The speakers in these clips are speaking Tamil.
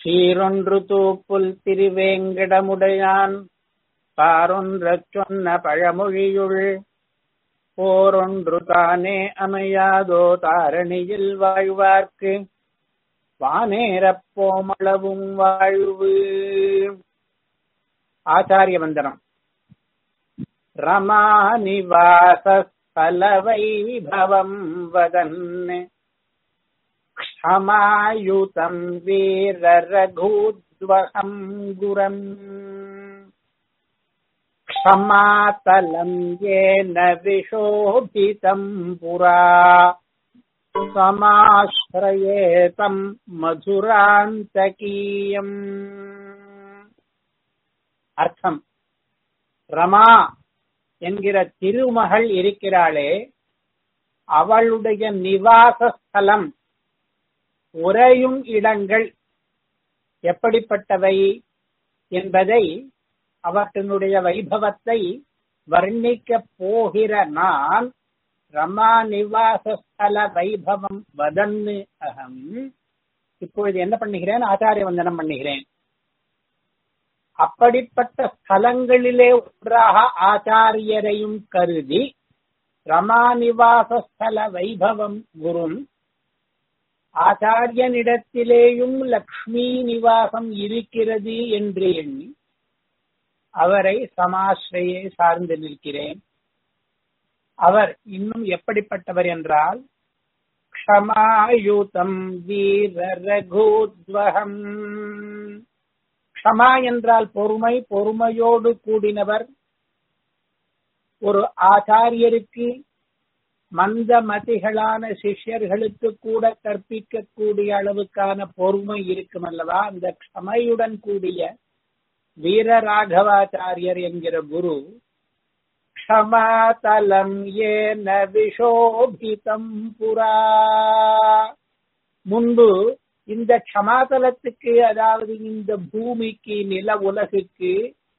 சீரொன்று தூப்புல் திருவேங்கடமுடையான் பாரொன்றச் சொன்ன பழமொழியுள் போரொன்று தானே அமையாதோ தாரணியில் வாழ்வார்க்கு வானேரப் போமளவும் வாழ்வு ஆச்சாரிய வந்தனம் ரமாநிவாச ஸ்தலவைபவம் வதன் क्षमायुतम् वीररघूद्वहम् गुरम् क्षमातलम् येन विशोभितम् पुरा समाश्रयेतम् மதுராந்தகீயம் அர்த்தம் ரமா என்கிற திருமகள் இருக்கிறாளே அவளுடைய நிவாச ஸ்தலம் உறையும் இடங்கள் எப்படிப்பட்டவை என்பதை அவற்றினுடைய வைபவத்தை வர்ணிக்கப் போகிற நான் ரமா நிவாசஸ்தல வைபவம் வதன்னு அகம் இப்பொழுது என்ன பண்ணுகிறேன் ஆச்சாரிய வந்தனம் பண்ணுகிறேன் அப்படிப்பட்ட ஸ்தலங்களிலே ஒன்றாக ஆச்சாரியரையும் கருதி ரமா நிவாசஸ்தல வைபவம் குரும் ஆச்சாரியனிடத்திலேயும் லக்ஷ்மி நிவாசம் இருக்கிறது என்று எண்ணி அவரை சமாஸ்ரயே சார்ந்து நிற்கிறேன் அவர் இன்னும் எப்படிப்பட்டவர் என்றால் க்ஷமாயுதம் வீர ரகூத்வகம் க்ஷமா என்றால் பொறுமை பொறுமையோடு கூடினவர் ஒரு ஆச்சாரியருக்கு மந்த மதிகளான சிஷ்யர்களுக்கு கூட கற்பிக்கக்கூடிய அளவுக்கான பொறுமை இருக்கும் அல்லவா அந்த க்ஷமையுடன் கூடிய வீரராகவாச்சாரியர் என்கிற குரு க்ஷமாதலம் ஏன விஷோபிதம் புரா முன்பு இந்த க்ஷமாதலத்துக்கு அதாவது இந்த பூமிக்கு நில உலகுக்கு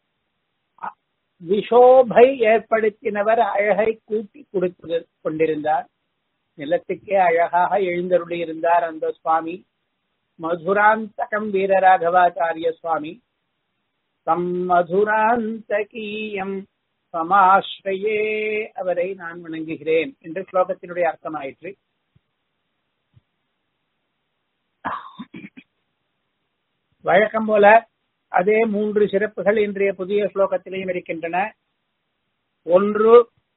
விஷோபை ஏற்படுத்தினவர் அழகை கூட்டி கொடுத்து கொண்டிருந்தார் நிலத்துக்கே அழகாக எழுந்தருளி இருந்தார் அந்த சுவாமி மதுராந்தகம் வீரராகவாச்சாரிய சுவாமி தம் மதுராந்தகீயம் சமாஸ்ரயே அவரை நான் வணங்குகிறேன் என்று ஸ்லோகத்தினுடைய அர்த்தமாயிற்று வழக்கம் போல அதே மூன்று சிறப்புகள் இன்றைய புதிய ஸ்லோகத்திலேயும் இருக்கின்றன ஒன்று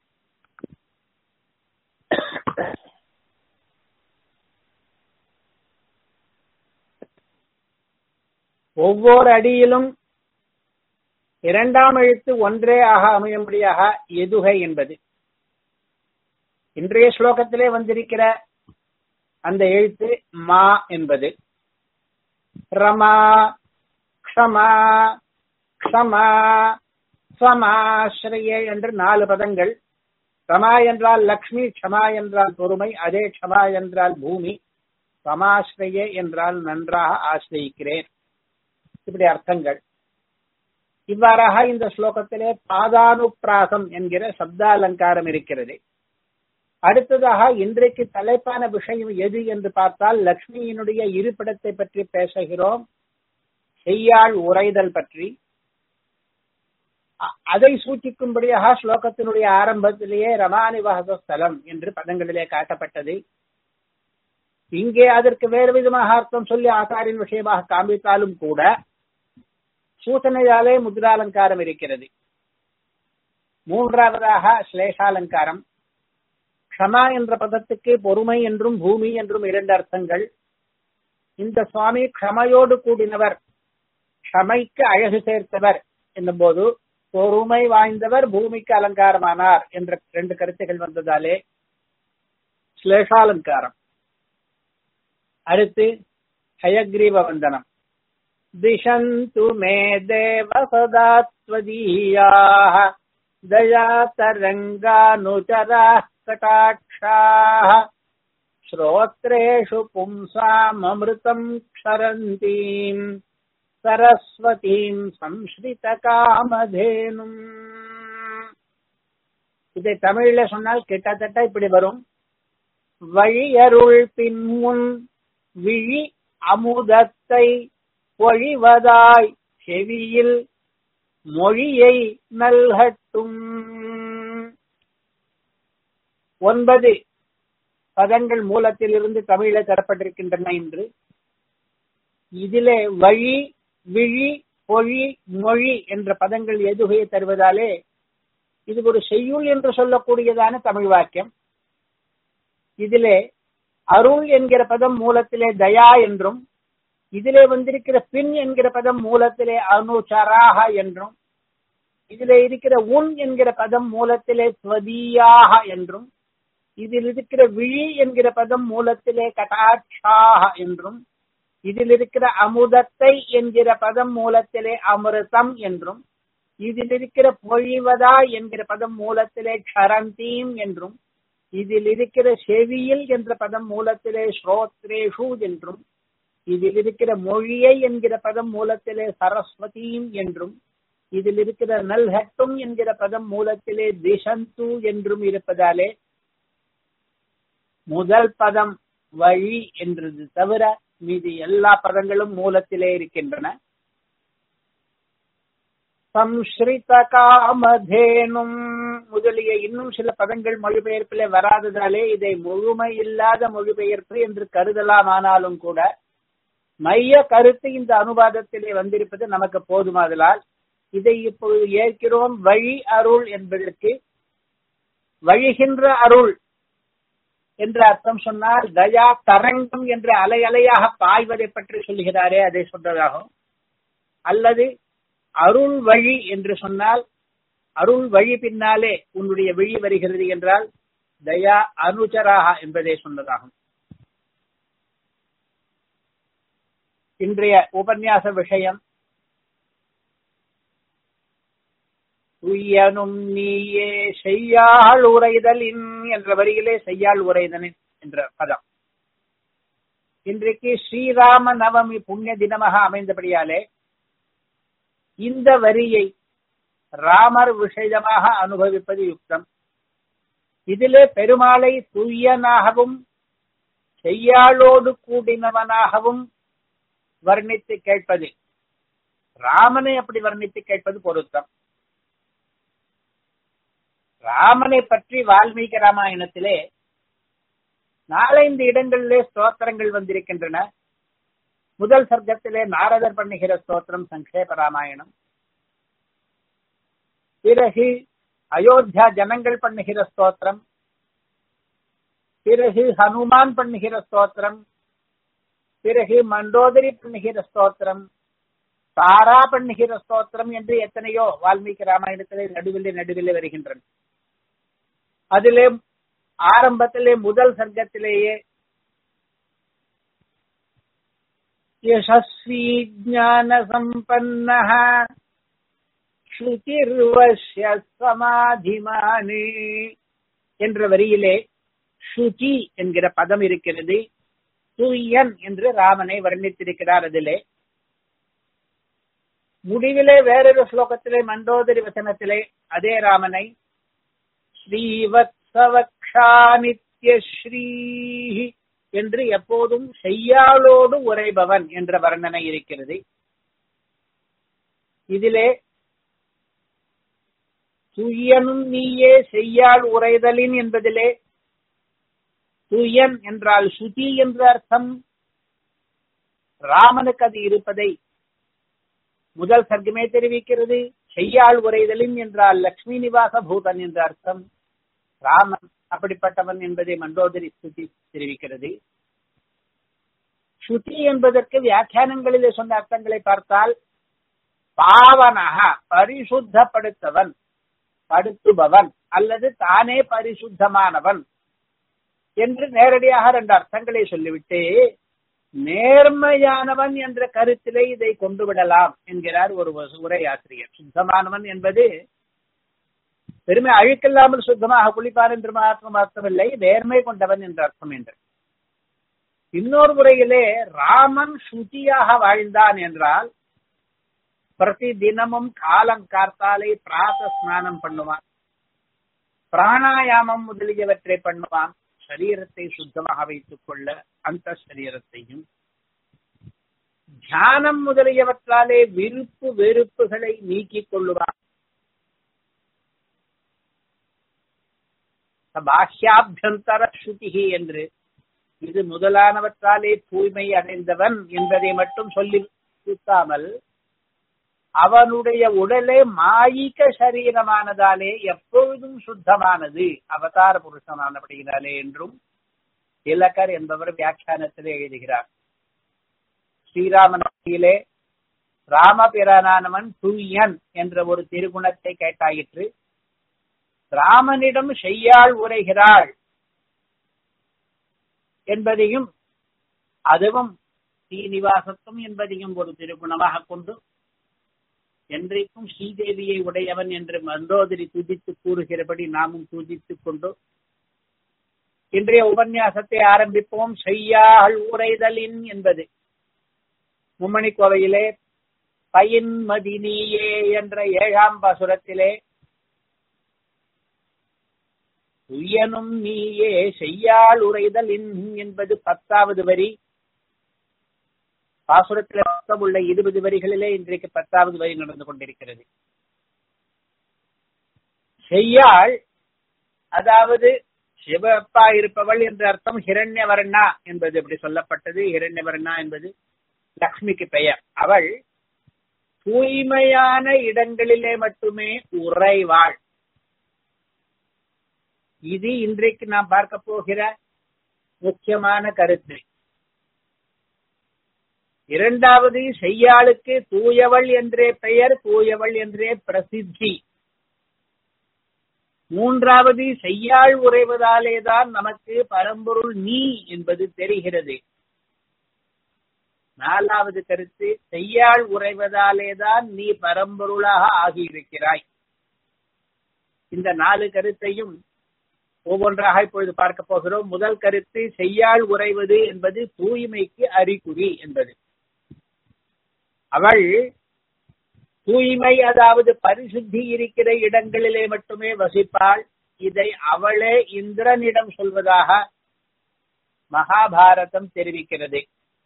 ஒவ்வொரு அடியிலும் இரண்டாம் எழுத்து ஒன்றே ஆக அமையும்படியாக எதுகை என்பது இன்றைய ஸ்லோகத்திலே வந்திருக்கிற அந்த எழுத்து மா என்பது ரமா க்ஷமா க்ஷமா ஸ்வமாஸ்ரய என்று நாலு பதங்கள் ரமா என்றால் லக்ஷ்மி க்ஷமா என்றால் பொறுமை அதே க்ஷமா என்றால் பூமி சமாஸ்ரய என்றால் நன்றாக ஆசிரியிக்கிறேன் இப்படி அர்த்தங்கள் இவ்வாறாக இந்த ஸ்லோகத்திலே பாதானுப்பிராசம் என்கிற சப்தாலங்காரம் இருக்கிறது அடுத்ததாக இன்றைக்கு தலைப்பான விஷயம் எது என்று பார்த்தால் லக்ஷ்மியினுடைய இருப்பிடத்தை பற்றி பேசுகிறோம் செய்யாள் உரைதல் பற்றி அதை சூச்சிக்கும்படியாக ஸ்லோகத்தினுடைய ஆரம்பத்திலேயே ரமானிவாச ஸ்தலம் என்று பதங்களிலே காட்டப்பட்டது இங்கே அதற்கு வேறு விதமாக அர்த்தம் சொல்லி ஆசாரின் விஷயமாக காண்பித்தாலும் கூட சூசனையாலே முத்ராலங்காரம் இருக்கிறது மூன்றாவதாக ஸ்லேஷாலங்காரம் க்ஷமா என்ற பதத்துக்கு பொறுமை என்றும் பூமி என்றும் இரண்டு அர்த்தங்கள் இந்த சுவாமி க்ஷமையோடு கூடினவர் க்ஷமைக்கு அழகு சேர்த்தவர் என்னும்போது பொறுமை வாய்ந்தவர் பூமிக்கு அலங்காரமானார் என்ற ரெண்டு கருத்துகள் வந்ததாலே ஸ்லேஷாலங்காரம் அடுத்து ஹயக்ரீவ வந்தனம் दिशन्तु मे देव सदा त्वदीयाः दयातरङ्गानुचराः कटाक्षाः श्रोत्रेषु पुंसाममृतम् क्षरन्तीम् सरस्वतीम् संश्रितकामधेनुम् இதை தமிழ்ல சொன்னால் கிட்டத்தட்ட இப்படி வரும் வழியருள் பின்முன் விழி அமுதத்தை பொழிவதாய் செவியில் மொழியை நல்கட்டும் ஒன்பது பதங்கள் மூலத்திலிருந்து தமிழில தரப்பட்டிருக்கின்றன என்று இதிலே வழி விழி பொழி மொழி என்ற பதங்கள் எதுகையை தருவதாலே இது ஒரு செய்யுள் என்று சொல்லக்கூடியதான தமிழ் வாக்கியம் இதிலே அருள் என்கிற பதம் மூலத்திலே தயா என்றும் இதிலே வந்திருக்கிற பின் என்கிற பதம் மூலத்திலே அனுச்சராக என்றும் இதிலே இருக்கிற உன் என்கிற பதம் மூலத்திலே ஸ்வதீயாக என்றும் இதில் இருக்கிற விழி என்கிற பதம் மூலத்திலே கட்டாட்சாக என்றும் இதில் இருக்கிற அமுதத்தை என்கிற பதம் மூலத்திலே அமிர்தம் என்றும் இதில் இருக்கிற பொழிவதா என்கிற பதம் மூலத்திலே க்ஷரந்தீம் என்றும் இதில் இருக்கிற செவியில் என்ற பதம் மூலத்திலே ஸ்ரோத்ரேஷு என்றும் இதில் இருக்கிற மொழியை என்கிற பதம் மூலத்திலே சரஸ்வதீம் என்றும் இதில் இருக்கிற நல்ஹட்டும் என்கிற பதம் மூலத்திலே திசந்து என்றும் இருப்பதாலே முதல் பதம் வழி என்றது தவிர மீதி எல்லா பதங்களும் மூலத்திலே இருக்கின்றன சம்ஸ்ரித காமதேனும் முதலிய இன்னும் சில பதங்கள் மொழிபெயர்ப்பிலே வராததாலே இதை முழுமை இல்லாத மொழிபெயர்ப்பு என்று கருதலாமானாலும் கூட மைய கருத்து இந்த அனுவாதத்திலே வந்திருப்பது நமக்கு போதுமாதலால் இதை இப்பொழுது ஏற்கிறோம் வழி அருள் என்பதற்கு வழிகின்ற அருள் என்ற அர்த்தம் சொன்னால் தயா தரங்கம் என்ற அலை அலையாக பாய்வதை பற்றி சொல்லுகிறாரே அதை சொல்றதாகும் அல்லது அருள் வழி என்று சொன்னால் அருள் வழி பின்னாலே உன்னுடைய விழி வருகிறது என்றால் தயா அனுச்சராக என்பதை சொன்னதாகும் இன்றைய உபன்யாச விஷயம் துய்யனும் நீயே செய்யாள் உரைதலின் என்ற வரியிலே செய்யாள் உரைதலின் என்ற பதம் இன்றைக்கு ஸ்ரீராம நவமி புண்ணிய தினமாக அமைந்தபடியாலே இந்த வரியை ராமர் விஷயமாக அனுபவிப்பது யுக்தம் இதிலே பெருமாளை துய்யனாகவும் செய்யாளோடு கூடினவனாகவும் வர்ணித்து கேட்பது ராமனை அப்படி வர்ணித்து கேட்பது பொருத்தம் ராமனை பற்றி வால்மீகி ராமாயணத்திலே நாலைந்து இடங்களிலே ஸ்தோத்திரங்கள் வந்திருக்கின்றன முதல் சர்க்கத்திலே நாரதர் பண்ணுகிற ஸ்தோத்திரம் சங்கேப ராமாயணம் பிறகு அயோத்தியா ஜனங்கள் பண்ணுகிற ஸ்தோத்திரம் பிறகு ஹனுமான் பண்ணுகிற ஸ்தோத்திரம் பிறகு மண்டோதரி பண்ணுகிற ஸ்தோத்திரம் தாரா பண்ணுகிற ஸ்தோத்திரம் என்று எத்தனையோ வால்மீகி ராமாயணத்திலே நடுவிலே நடுவிலே வருகின்றன அதிலே ஆரம்பத்திலே முதல் சர்க்கத்திலேயே யசஸ்வி ஜான சம்பன்ன ஸ்ருதிர்வசிய சமாதிமானே என்ற வரியிலே ஸ்ருதி என்கிற பதம் இருக்கிறது துயன் என்று ராமனை வர்ணித்திருக்கிறார் அதிலே முடிவிலே வேறொரு ஸ்லோகத்திலே மண்டோதரி வசனத்திலே அதே ராமனை ஸ்ரீவத்சவக்ஷாநித்யஸ்ரீ என்று எப்போதும் செய்யாளோடு உரைபவன் என்ற வர்ணனை இருக்கிறது இதிலே துயனும் நீயே செய்யாள் உரைதலின் என்பதிலே துயன் என்றால் சுதி என்ற அர்த்தம் ராமனுக்கு அது இருப்பதை முதல் சர்க்கமே தெரிவிக்கிறது செய்யாள் உரைதலின் என்றால் லக்ஷ்மி நிவாச பூதன் என்ற அர்த்தம் ராமன் அப்படிப்பட்டவன் என்பதை மண்டோதரி ஸ்துதி தெரிவிக்கிறது ஸ்ருதி என்பதற்கு வியாக்கியானங்களிலே சொன்ன அர்த்தங்களை பார்த்தால் பாவனக பரிசுத்தப்படுத்தவன் படுத்துபவன் அல்லது தானே பரிசுத்தமானவன் என்று நேரடியாக ரெண்டு அர்த்தங்களை சொல்லிவிட்டு நேர்மையானவன் என்ற கருத்திலே இதை கொண்டு விடலாம் என்கிறார் ஒரு உரையாசிரியர் சுத்தமானவன் என்பது பெருமை அழுக்கில்லாமல் சுத்தமாக குளிப்பார் என்று மாற்றம் அர்த்தமில்லை நேர்மை கொண்டவன் என்ற அர்த்தம் என்று இன்னொரு முறையிலே ராமன் சுத்தியாக வாழ்ந்தான் என்றால் பிரதி தினமும் காலம் கார்த்தாலை பிராத ஸ்நானம் பண்ணுவான் பிராணாயாமம் முதலியவற்றை பண்ணுவான் சரீரத்தை சுத்தமாக வைத்துக் கொள்ள அந்த சரீரத்தையும் தியானம் முதலியவற்றாலே விருப்பு வெறுப்புகளை நீக்கிக் கொள்ளுவார் பாஹ்யாபியந்தர ஸ்ருதிகி என்று இது முதலானவற்றாலே தூய்மை அடைந்தவன் என்பதை மட்டும் சொல்லி சுத்தாமல் அவனுடைய உடலே மாயிக சரீரமானதாலே எப்பொழுதும் சுத்தமானது அவதார புருஷனானபடியினாலே என்றும் திலகர் என்பவர் வியாக்கியானத்திலே எழுதுகிறார் ஸ்ரீராமனிலே ராமபிரானவன் துல்யன் என்ற ஒரு திருகுணத்தை கேட்டாயிற்று ராமனிடம் செய்யாள் உரைகிறாள் என்பதையும் அதுவும் ஸ்ரீனிவாசத்துவம் என்பதையும் ஒரு திருகுணமாக கொண்டு என்றைக்கும் ஸ்ரீதேவியை உடையவன் என்று மந்தோதரி துதித்து கூறுகிறபடி நாமும் துதித்துக் கொண்டு இன்றைய உபன்யாசத்தை ஆரம்பிப்போம் செய்யாள் உரைதலின் என்பது மும்மணி கோவையிலே பயின்மதி நீயே என்ற ஏழாம் பாசுரத்திலே துயனும் நீயே செய்யாள் உரைதலின் என்பது பத்தாவது வரி பாசுரத்தில் மொத்தம் உள்ள இருபது வரிகளிலே இன்றைக்கு பத்தாவது வரி நடந்து கொண்டிருக்கிறது செய்யாள் அதாவது சிவப்பா இருப்பவள் என்ற அர்த்தம் ஹிரண்யவர்ணா என்பது எப்படி சொல்லப்பட்டது ஹிரண்யவர்ணா என்பது லக்ஷ்மிக்கு பெயர் அவள் தூய்மையான இடங்களிலே மட்டுமே உறைவாள் இது இன்றைக்கு நாம் பார்க்க போகிற முக்கியமான கருத்து இரண்டாவது செய்யாளுக்கு தூயவள் என்றே பெயர் தூயவள் என்றே பிரசித்தி மூன்றாவது செய்யாள் உறைவதாலேதான் நமக்கு பரம்பொருள் நீ என்பது தெரிகிறது நாலாவது கருத்து செய்யாள் உறைவதாலேதான் நீ பரம்பொருளாக ஆகியிருக்கிறாய் இந்த நாலு கருத்தையும் ஒவ்வொன்றாக இப்பொழுது பார்க்க போகிறோம் முதல் கருத்து செய்யாள் உறைவது என்பது தூய்மைக்கு அறிகுறி என்பது அவள் தூய்மை அதாவது பரிசுத்தி இருக்கிற இடங்களிலே மட்டுமே வசிப்பாள் இதை அவளே இந்திரனிடம் சொல்வதாக மகாபாரதம் தெரிவிக்கிறது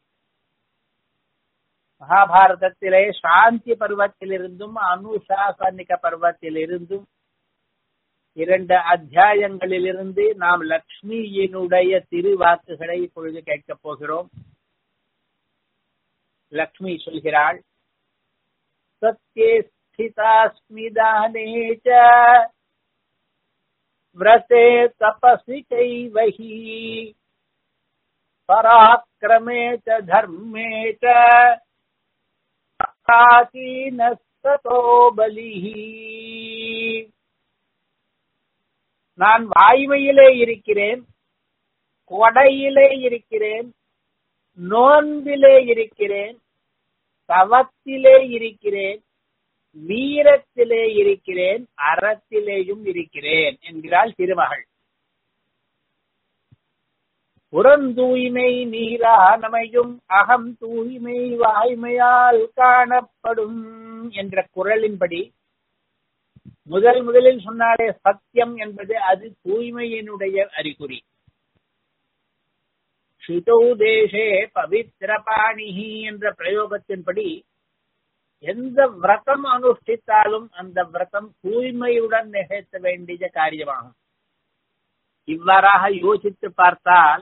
மகாபாரதத்திலே சாந்தி பருவத்திலிருந்தும் அனுசாசனிக பருவத்திலிருந்தும் இரண்டு அத்தியாயங்களிலிருந்து நாம் லக்ஷ்மியினுடைய திருவாக்குகளை இப்பொழுது கேட்கப் போகிறோம் லக்ஷ்மி சொல்கிறாள் சத்யே ஸ்திதாஸ்மி தானே ச व्रते तपसि चैवहि पराक्रमे च धर्मे च प्राचीनस्ततो बलिः நான் வாய்மையிலே இருக்கிறேன் கொடையிலே இருக்கிறேன் நோன்பிலே இருக்கிறேன் தவத்திலே இருக்கிறேன் வீரத்திலே இருக்கிறேன் அறத்திலேயும் இருக்கிறேன் என்கிறாள் திருமகள் புறந்தூய்மை நீரானமையும் அகம் தூய்மை வாய்மையால் காணப்படும் என்ற குரலின்படி முதல் முதலில் சொன்னாலே சத்தியம் என்பது அது தூய்மையினுடைய அறிகுறி ஸ்ருதௌ தேசே பவித்ர பாணிஹி என்ற பிரயோகத்தின்படி எந்த விரதம் அனுஷ்டித்தாலும் அந்த விரதம் தூய்மையுடன் நிகழ்த்த வேண்டிய காரியமாகும் இவ்வாறாக யோசித்து பார்த்தால்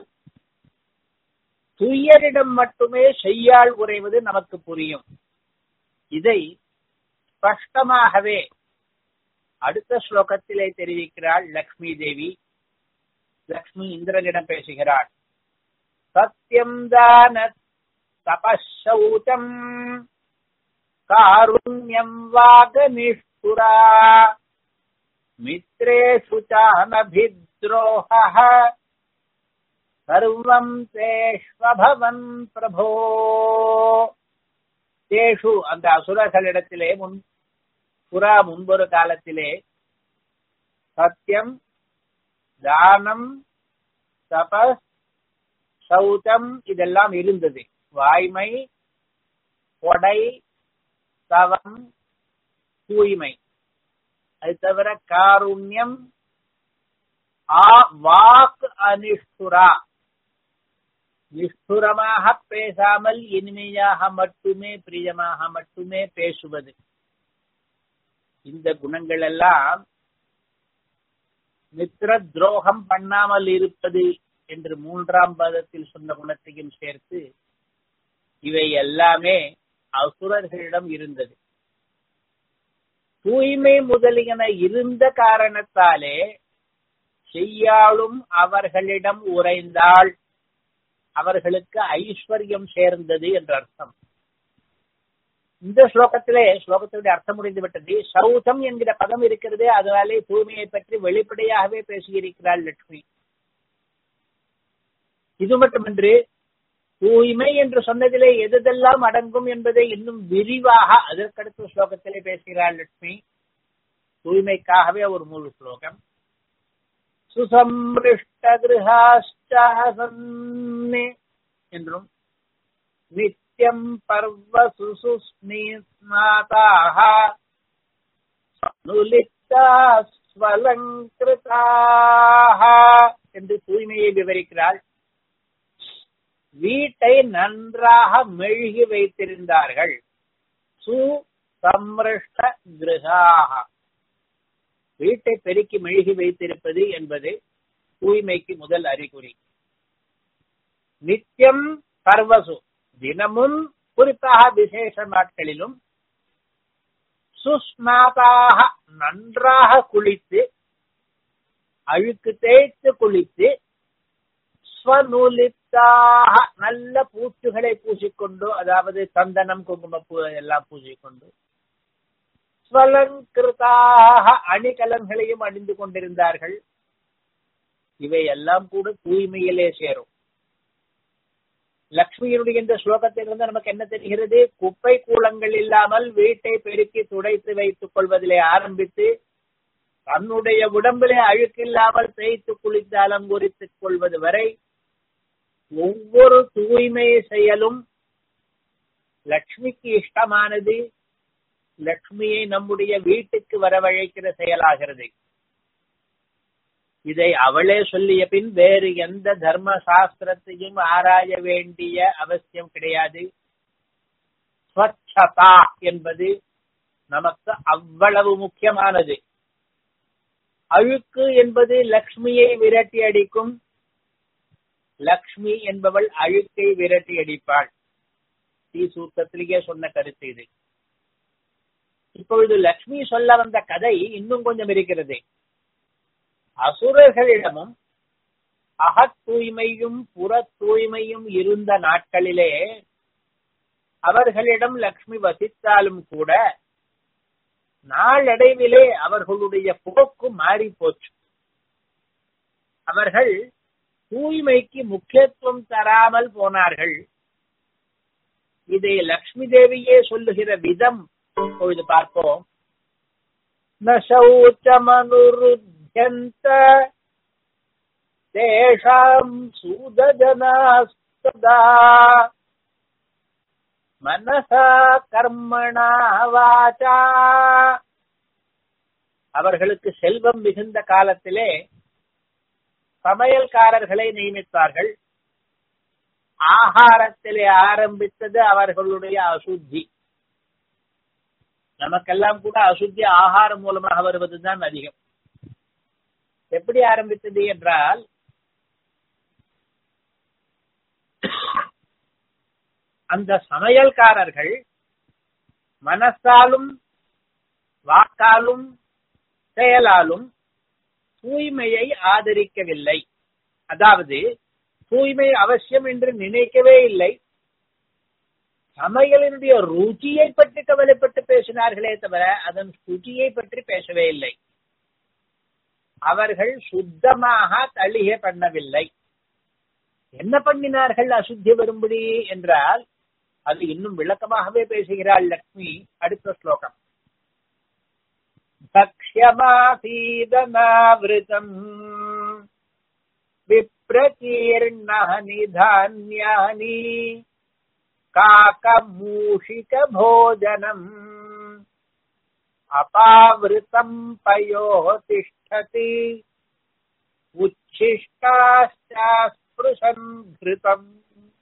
துயரிடம் மட்டுமே செய்யாள் உறைவது நமக்கு புரியும் இதை ஸ்பஷ்டமாகவே அடுத்த ஸ்லோகத்திலே தெரிவிக்கிறாள் லக்ஷ்மி தேவி லக்ஷ்மி இந்திரனிடம் பேசுகிறாள் சத்தியம் தான தபசௌச்சம் காருண்யம் வாகனிஷ்புரா மித்ரேஷு சானபித்ரோஹ சர்வம் தேஷ்வபவன் பிரபோ தேஷு அந்த அசுரர்களிடத்திலே முன் புறா முன்பொரு காலத்திலே சத்தியம் தானம் தபஸ் சௌதம் இதெல்லாம் இருந்தது வாய்மை கொடை தவம் தூய்மை அது தவிர காருண்யம் ஆ வாக் அனிஷ்டுரா நிஷ்டுரமாக பேசாமல் இனிமையாக மட்டுமே பிரியமாக மட்டுமே பேசுவது இந்த குணங்கள் எல்லாம் மித்திர துரோகம் பண்ணாமல் இருப்பது என்று மூன்றாம் பதத்தில் சொன்ன குணத்தையும் சேர்த்து இவை எல்லாமே அசுரர்களிடம் இருந்தது தூய்மை முதலியன இருந்த காரணத்தாலே செய்யாளும் அவர்களிடம் உறைந்தாள் அவர்களுக்கு ஐஸ்வர்யம் சேர்ந்தது என்ற அர்த்தம் இந்த ஸ்லோகத்திலே ஸ்லோகத்தினுடைய அர்த்தம் முடிந்து விட்டது சௌதம் என்கிற பதம் இருக்கிறது அதனாலே தூய்மையை பற்றி வெளிப்படையாகவே பேசியிருக்கிறாள் லட்சுமி இது மட்டுமின்றி தூய்மை என்று சொன்னதிலே எதெல்லாம் அடங்கும் என்பதை இன்னும் விரிவாக அதற்கடுத்த ஸ்லோகத்திலே பேசுகிறாள் லட்சுமி தூய்மைக்காகவே ஒரு முழு ஸ்லோகம் சுசம்பிருஷ்டகிருஹாஷ்டே என்றும் நித்யம் பர்வசு சுஸ்மிஸ்நாதாக ஸ்வலங்கிருதாக என்று தூய்மையை விவரிக்கிறாள் வீட்டை நன்றாக மெழுகி வைத்திருந்தார்கள் சு சம்ருஷ்ட கிரகாக வீட்டை பெருக்கி மெழுகி வைத்திருப்பது என்பது தூய்மைக்கு முதல் அறிகுறி நித்தியம் சர்வசு தினமும் குறிப்பாக விசேஷ நாட்களிலும் சுஸ்நாதாக நன்றாக குளித்து அழுக்கு தேய்த்து குளித்து ஸ்வநூலித்தாக நல்ல பூச்சுகளை பூசிக்கொண்டு அதாவது சந்தனம் குங்குமப்பூ எல்லாம் பூசிக்கொண்டு ஸ்வலங்கிருதாக அணிகலன்களையும் அணிந்து கொண்டிருந்தார்கள் இவை எல்லாம் கூட தூய்மையிலே சேரும் லக்ஷ்மியினுடைய இந்த ஸ்லோகத்திலிருந்து நமக்கு என்ன தெரிகிறது குப்பை கூலங்கள் இல்லாமல் வீட்டை பெருக்கி துடைத்து வைத்துக் கொள்வதிலே ஆரம்பித்து தன்னுடைய உடம்பிலே அழுக்கில்லாமல் தேய்த்து குளித்து அலங்கரித்துக் கொள்வது வரை ஒவ்வொரு தூய்மை செயலும் லக்ஷ்மிக்கு இஷ்டமானது லக்ஷ்மியை நம்முடைய வீட்டுக்கு வரவழைக்கிற செயலாகிறது இதை அவளே சொல்லிய பின் வேறு எந்த தர்ம சாஸ்திரத்தையும் ஆராய வேண்டிய அவசியம் கிடையாது ஸ்வச்சதா என்பது நமக்கு அவ்வளவு முக்கியமானது அழுக்கு என்பது லக்ஷ்மியை விரட்டி அடிக்கும் லக்ஷ்மி என்பவள் அழுக்கை விரட்டி அடிப்பாள் ஸ்ரீ சூத்திரத்திலேயே சொன்ன கருத்து இது இப்பொழுது லக்ஷ்மி சொல்ல வந்த கதை இன்னும் கொஞ்சம் இருக்கிறது அசுரர்களிடமும் அகத் தூய்மையும் புற தூய்மையும் இருந்த நாட்களிலே அவர்களிடம் லக்ஷ்மி வசித்தாலும் கூட நாளடைவிலே அவர்களுடைய போக்கு மாறி போச்சு அவர்கள் தூய்மைக்கு முக்கியத்துவம் தராமல் போனார்கள் இதை லக்ஷ்மி தேவியே சொல்லுகிற விதம் இப்பொழுது பார்ப்போம் நௌச்சமனுருத்தியந்த தேஷாம் சூதஜனாஸ்ததா மனசா கர்மணா வாச்சா அவர்களுக்கு செல்வம் மிகுந்த காலத்திலே சமையல்காரர்களை நியமித்தார்கள் ஆகாரத்திலே ஆரம்பித்தது அவர்களுடைய அசுத்தி நமக்கெல்லாம் கூட அசுத்தி ஆகாரம் மூலமாக வருவதுதான் அதிகம் எப்படி ஆரம்பித்தது என்றால் அந்த சமையல்காரர்கள் மனசாலும் வாக்காலும் செயலாலும் தூய்மையை ஆதரிக்கவில்லை அதாவது தூய்மை அவசியம் என்று நினைக்கவே இல்லை சமையலினுடைய ருச்சியை பற்றி கவலைப்பட்டு பேசினார்களே தவிர அதன் சுச்சியை பற்றி பேசவே இல்லை அவர்கள் சுத்தமாக தளிகை பண்ணவில்லை என்ன பண்ணினார்கள் அசுத்தி வரும்படி என்றால் அது இன்னும் விளக்கமாகவே பேசுகிறாள் லக்ஷ்மி அடுத்த ஸ்லோகம் भक्ष्यमासीदनावृतम् विप्रकीर्णानि धान्यानि काकमूषिकभोजनम् अपावृतम् पयोः तिष्ठति उच्छिष्टाश्चास्पृशन् घृतम्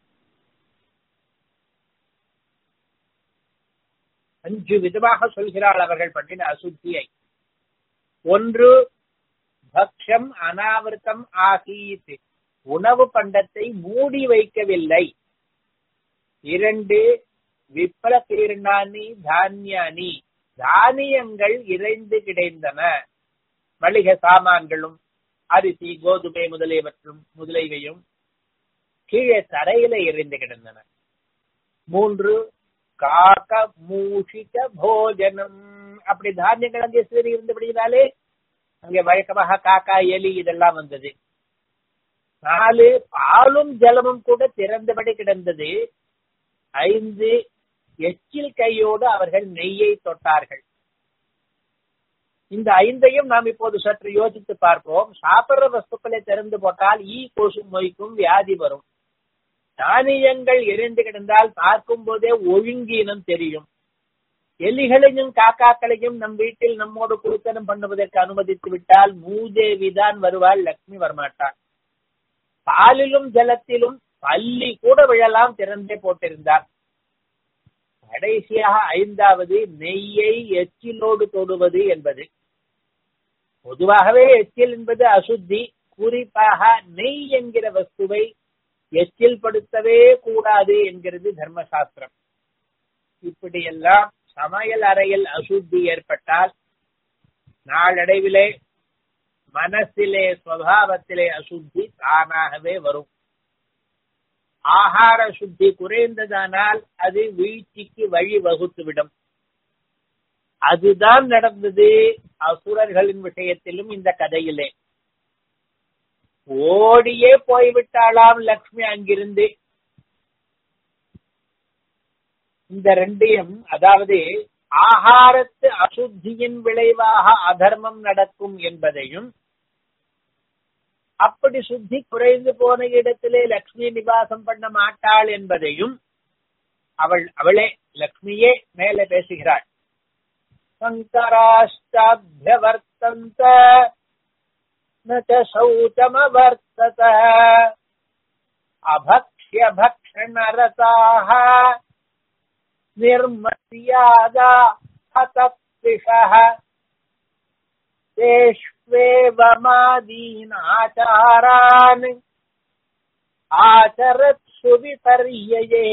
அஞ்சு விதமாக சொல்கிறாள் அவர்கள் பண்ணின அசுத்தியை ஒன்று பக்ஷம் அனாவிருத்தம் ஆகீத் உணவு பண்டத்தை மூடி வைக்கவில்லை இரண்டு விப்ர தீர்ணானி தானியானி தானியங்கள் இறைந்து கிடைந்தன மளிகை சாமான்களும் அரிசி கோதுமை முதலியவற்றும் முதலியவையும் கீழே தரையில எரிந்து கிடந்தன மூன்று காக்க மூஷிக போஜனம் அப்படி தானியங்கள் அங்கே சிறி இருந்தபடினாலே அங்கே வழக்கமாக காக்கா எலி இதெல்லாம் வந்தது நாலு பாலும் ஜலமும் கூட திறந்தபடி கிடந்தது ஐந்து எச்சில் கையோடு அவர்கள் நெய்யை தொட்டார்கள் இந்த ஐந்தையும் நாம் இப்போது சற்று யோசித்து பார்ப்போம் சாப்பிடுற வஸ்துக்களை திறந்து போட்டால் ஈ கொசு மொய்க்கும் வியாதி வரும் தானியங்கள் எரிந்து கிடந்தால் பார்க்கும் போதே ஒழுங்கீனம் தெரியும் எலிகளையும் காக்காக்களையும் நம் வீட்டில் நம்மோடு குழுத்தனம் பண்ணுவதற்கு அனுமதித்து விட்டால் மூதேவிதான் வருவாள் லட்சுமி வரமாட்டாள் பாலிலும் ஜலத்திலும் பள்ளி கூட விழலாம் திறந்தே போட்டிருந்தார் கடைசியாக ஐந்தாவது நெய்யை எச்சிலோடு தொடுவது என்பது பொதுவாகவே எச்சில் என்பது அசுத்தி குறிப்பாக நெய் என்கிற வஸ்துவை எச்சில் படுத்தவே கூடாது என்கிறது தர்மசாஸ்திரம் இப்படியெல்லாம் சமையல் அறையில் அசுத்தி ஏற்பட்டால் நாளடைவிலே மனசிலே சுவாவத்திலே அசுத்தி தானாகவே வரும் ஆகார சுத்தி குறைந்ததானால் அது வீழ்ச்சிக்கு வழி வகுத்துவிடும் அதுதான் நடந்தது அசுரர்களின் விஷயத்திலும் இந்த கதையிலே ஓடியே போய்விட்டாளாம் லக்ஷ்மி அங்கிருந்து இந்த ரெண்டையும் அதாவது ஆகாரத்து அசுத்தியின் விளைவாக அதர்மம் நடக்கும் என்பதையும் அப்படி சுத்தி குறைந்து போன இடத்திலே லக்ஷ்மி நிவாசம் பண்ண மாட்டாள் என்பதையும் அவள் அவளே லக்ஷ்மியே மேலே பேசுகிறாள் சங்கராஷ்டாபியவர்த்தந்த சௌச்சமவர்த்தத அபக்ஷ்ய பக்ஷணரதாக निर्मर्यादा हतपिषः तेष्वेवमादीनाचारान् आचरत्सु विपर्यये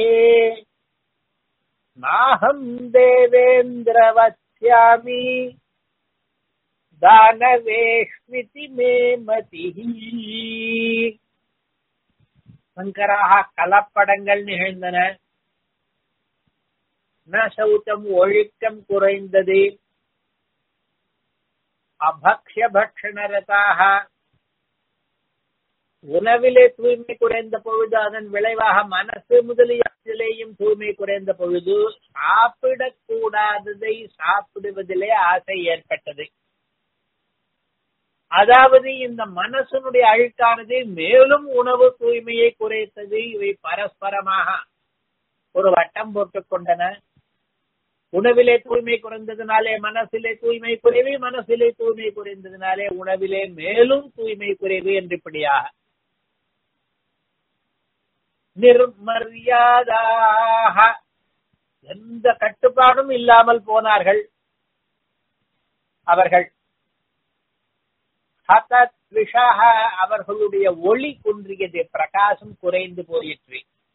नाहम् देवेन्द्रवत्स्यामि दानवेष्मिति मे मतिः சங்கராக கலப்படங்கள் நிகழ்ந்தன சௌச்சம் ஒழுக்கம் குறைந்தது அபக்ஷ பக்ஷணரதாக உணவிலே தூய்மை குறைந்த பொழுது அதன் விளைவாக மனசு முதலியத்திலேயும் தூய்மை குறைந்த பொழுது சாப்பிடக்கூடாததை சாப்பிடுவதிலே ஆசை ஏற்பட்டது அதாவது இந்த மனசனுடைய அழுக்கானது மேலும் உணவு தூய்மையை குறைத்தது இவை பரஸ்பரமாக ஒரு வட்டம் போட்டுக் கொண்டன உணவிலே தூய்மை குறைந்ததுனாலே மனசிலே தூய்மை குறைவு மனசிலே தூய்மை குறைந்ததுனாலே உணவிலே மேலும் தூய்மை குறைவு என்று இப்படியாக நிர்மரியாதாக எந்த கட்டுப்பாடும் இல்லாமல் போனார்கள் அவர்கள் அவர்களுடைய ஒளி குன்றியது பிரகாசம் குறைந்து போயிற்று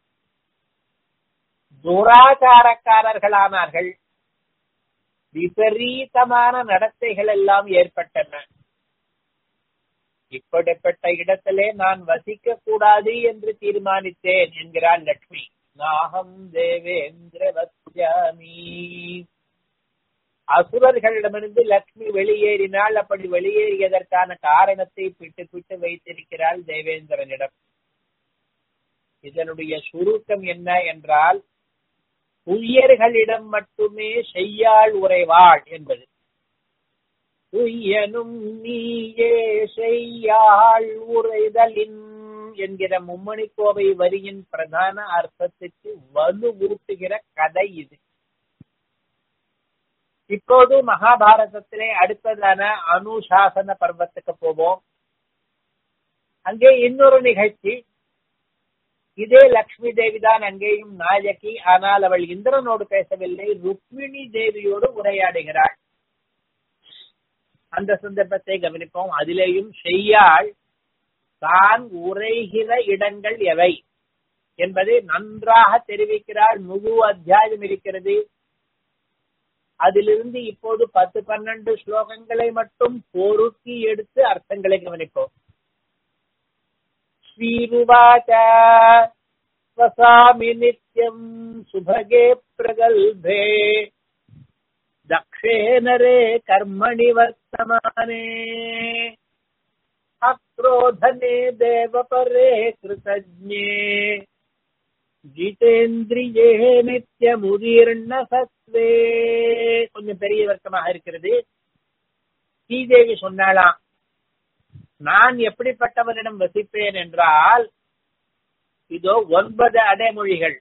துராச்சாரக்காரர்களானார்கள் விபரீதமான நடத்தைகள் எல்லாம் ஏற்பட்டன இப்படிப்பட்ட இடத்திலே நான் வசிக்க கூடாது என்று தீர்மானித்தேன் என்கிறாள் லட்சுமி நாகம் தேவேந்திர வத்யாமி அசுரர்களிடமிருந்து லட்சுமி வெளியேறினாள் அப்படி வெளியேறியதற்கான காரணத்தை பிட்டு பிட்டு வைத்திருக்கிறாள் தேவேந்திரனிடம் இதனுடைய சுருக்கம் என்ன என்றால் உயர்களிடம் மட்டுமே செய்யாள் உறைவாள் என்பது உய்யனும் நீயே செய்யாள் உரைதலின் என்கிற மும்மணி கோவை வரியின் பிரதான அர்த்தத்துக்கு வலுவூட்டுகிற கதை இது இப்போது மகாபாரதத்திலே அடுத்ததான அனுசாசன பர்வத்துக்கு போவோம் அங்கே இன்னொரு நிகழ்ச்சி இதே லக்ஷ்மி தேவி தான் அங்கேயும் நாயகி ஆனால் அவள் இந்திரனோடு பேசவில்லை ருக்மிணி தேவியோடு உரையாடுகிறாள் அந்த சந்தர்ப்பத்தை கவனிப்போம் அதிலேயும் செய்யாள் தான் உரைகிற இடங்கள் எவை என்பதை நன்றாக தெரிவிக்கிறாள் முழு அத்தியாயம் இருக்கிறது அதிலிருந்து இப்போது பத்து பன்னெண்டு ஸ்லோகங்களை மட்டும் பொருத்தி எடுத்து அர்த்தங்களை கவனிப்போம் ஸ்ரீருவாச்ச வசாமி நித்யம் சுபகே பிரகல்பே दक्षे नरे कर्मणि वर्तमाने अक्रोधने देवपरे कृतज्ञे ஜிதேந்திரியே நித்தியமுதீர்ண சத்வே கொஞ்சம் பெரிய வர்க்கமாக இருக்கிறது ஸ்ரீதேவி சொன்னாலாம் நான் எப்படிப்பட்டவனிடம் வசிப்பேன் என்றால் இதோ ஒன்பது அடைமொழிகள்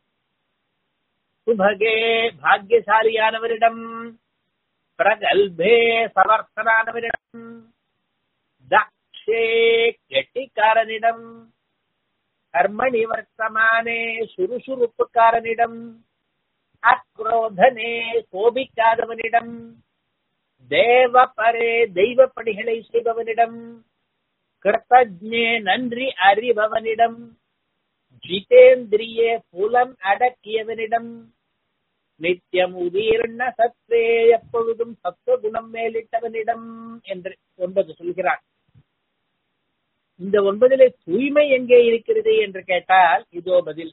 சுபகே பாக்யசாலியானவரிடம் பிரகல்பே சமர்த்தனானவரிடம் தக்ஷே கெட்டிக்காரனிடம் கர்மணி வர்த்தமானே சுறுசுறுப்புக்காரனிடம் அக்ரோதனே கோபிக்காதவனிடம் தேவ பரே தெய்வ பணிகளை செய்பவனிடம் கிருத்தஜ்ஞே நன்றி அறிபவனிடம் ஜிதேந்திரியே புலன் அடக்கியவனிடம் நித்தியம் உதீர்ண சத்வே எப்பொழுதும் சத்துவ குணம் மேலிட்டவனிடம் என்று ஒன்பது சொல்கிறார் இந்த ஒன்பதிலே தூய்மை எங்கே இருக்கிறது என்று கேட்டால் இதோ பதில்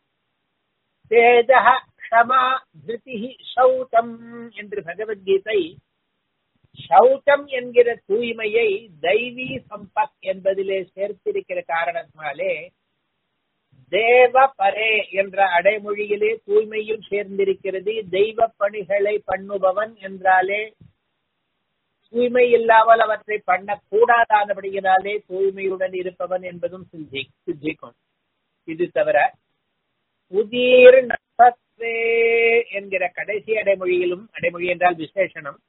தேஜ க்ஷமா திருதி சௌச்சம் என்று பகவத்கீதை சௌச்சம் என்கிற தூய்மையை தெய்வீ சம்பத் என்பதிலே சேர்த்திருக்கிற காரணத்தினாலே தேவ பரே என்ற அடைமொழியிலே தூய்மையும் சேர்ந்திருக்கிறது தெய்வ பணிகளை பண்ணுபவன் என்றாலே தூய்மை இல்லாமல் அவற்றை பண்ணக்கூடாதானபடியினாலே தூய்மையுடன் இருப்பவன் என்பதும் சிந்தி சித்திக்கும் இது தவிர புதிர் நசத்வே என்கிற கடைசி அடைமொழியிலும் அடைமொழி என்றால் விசேஷனம்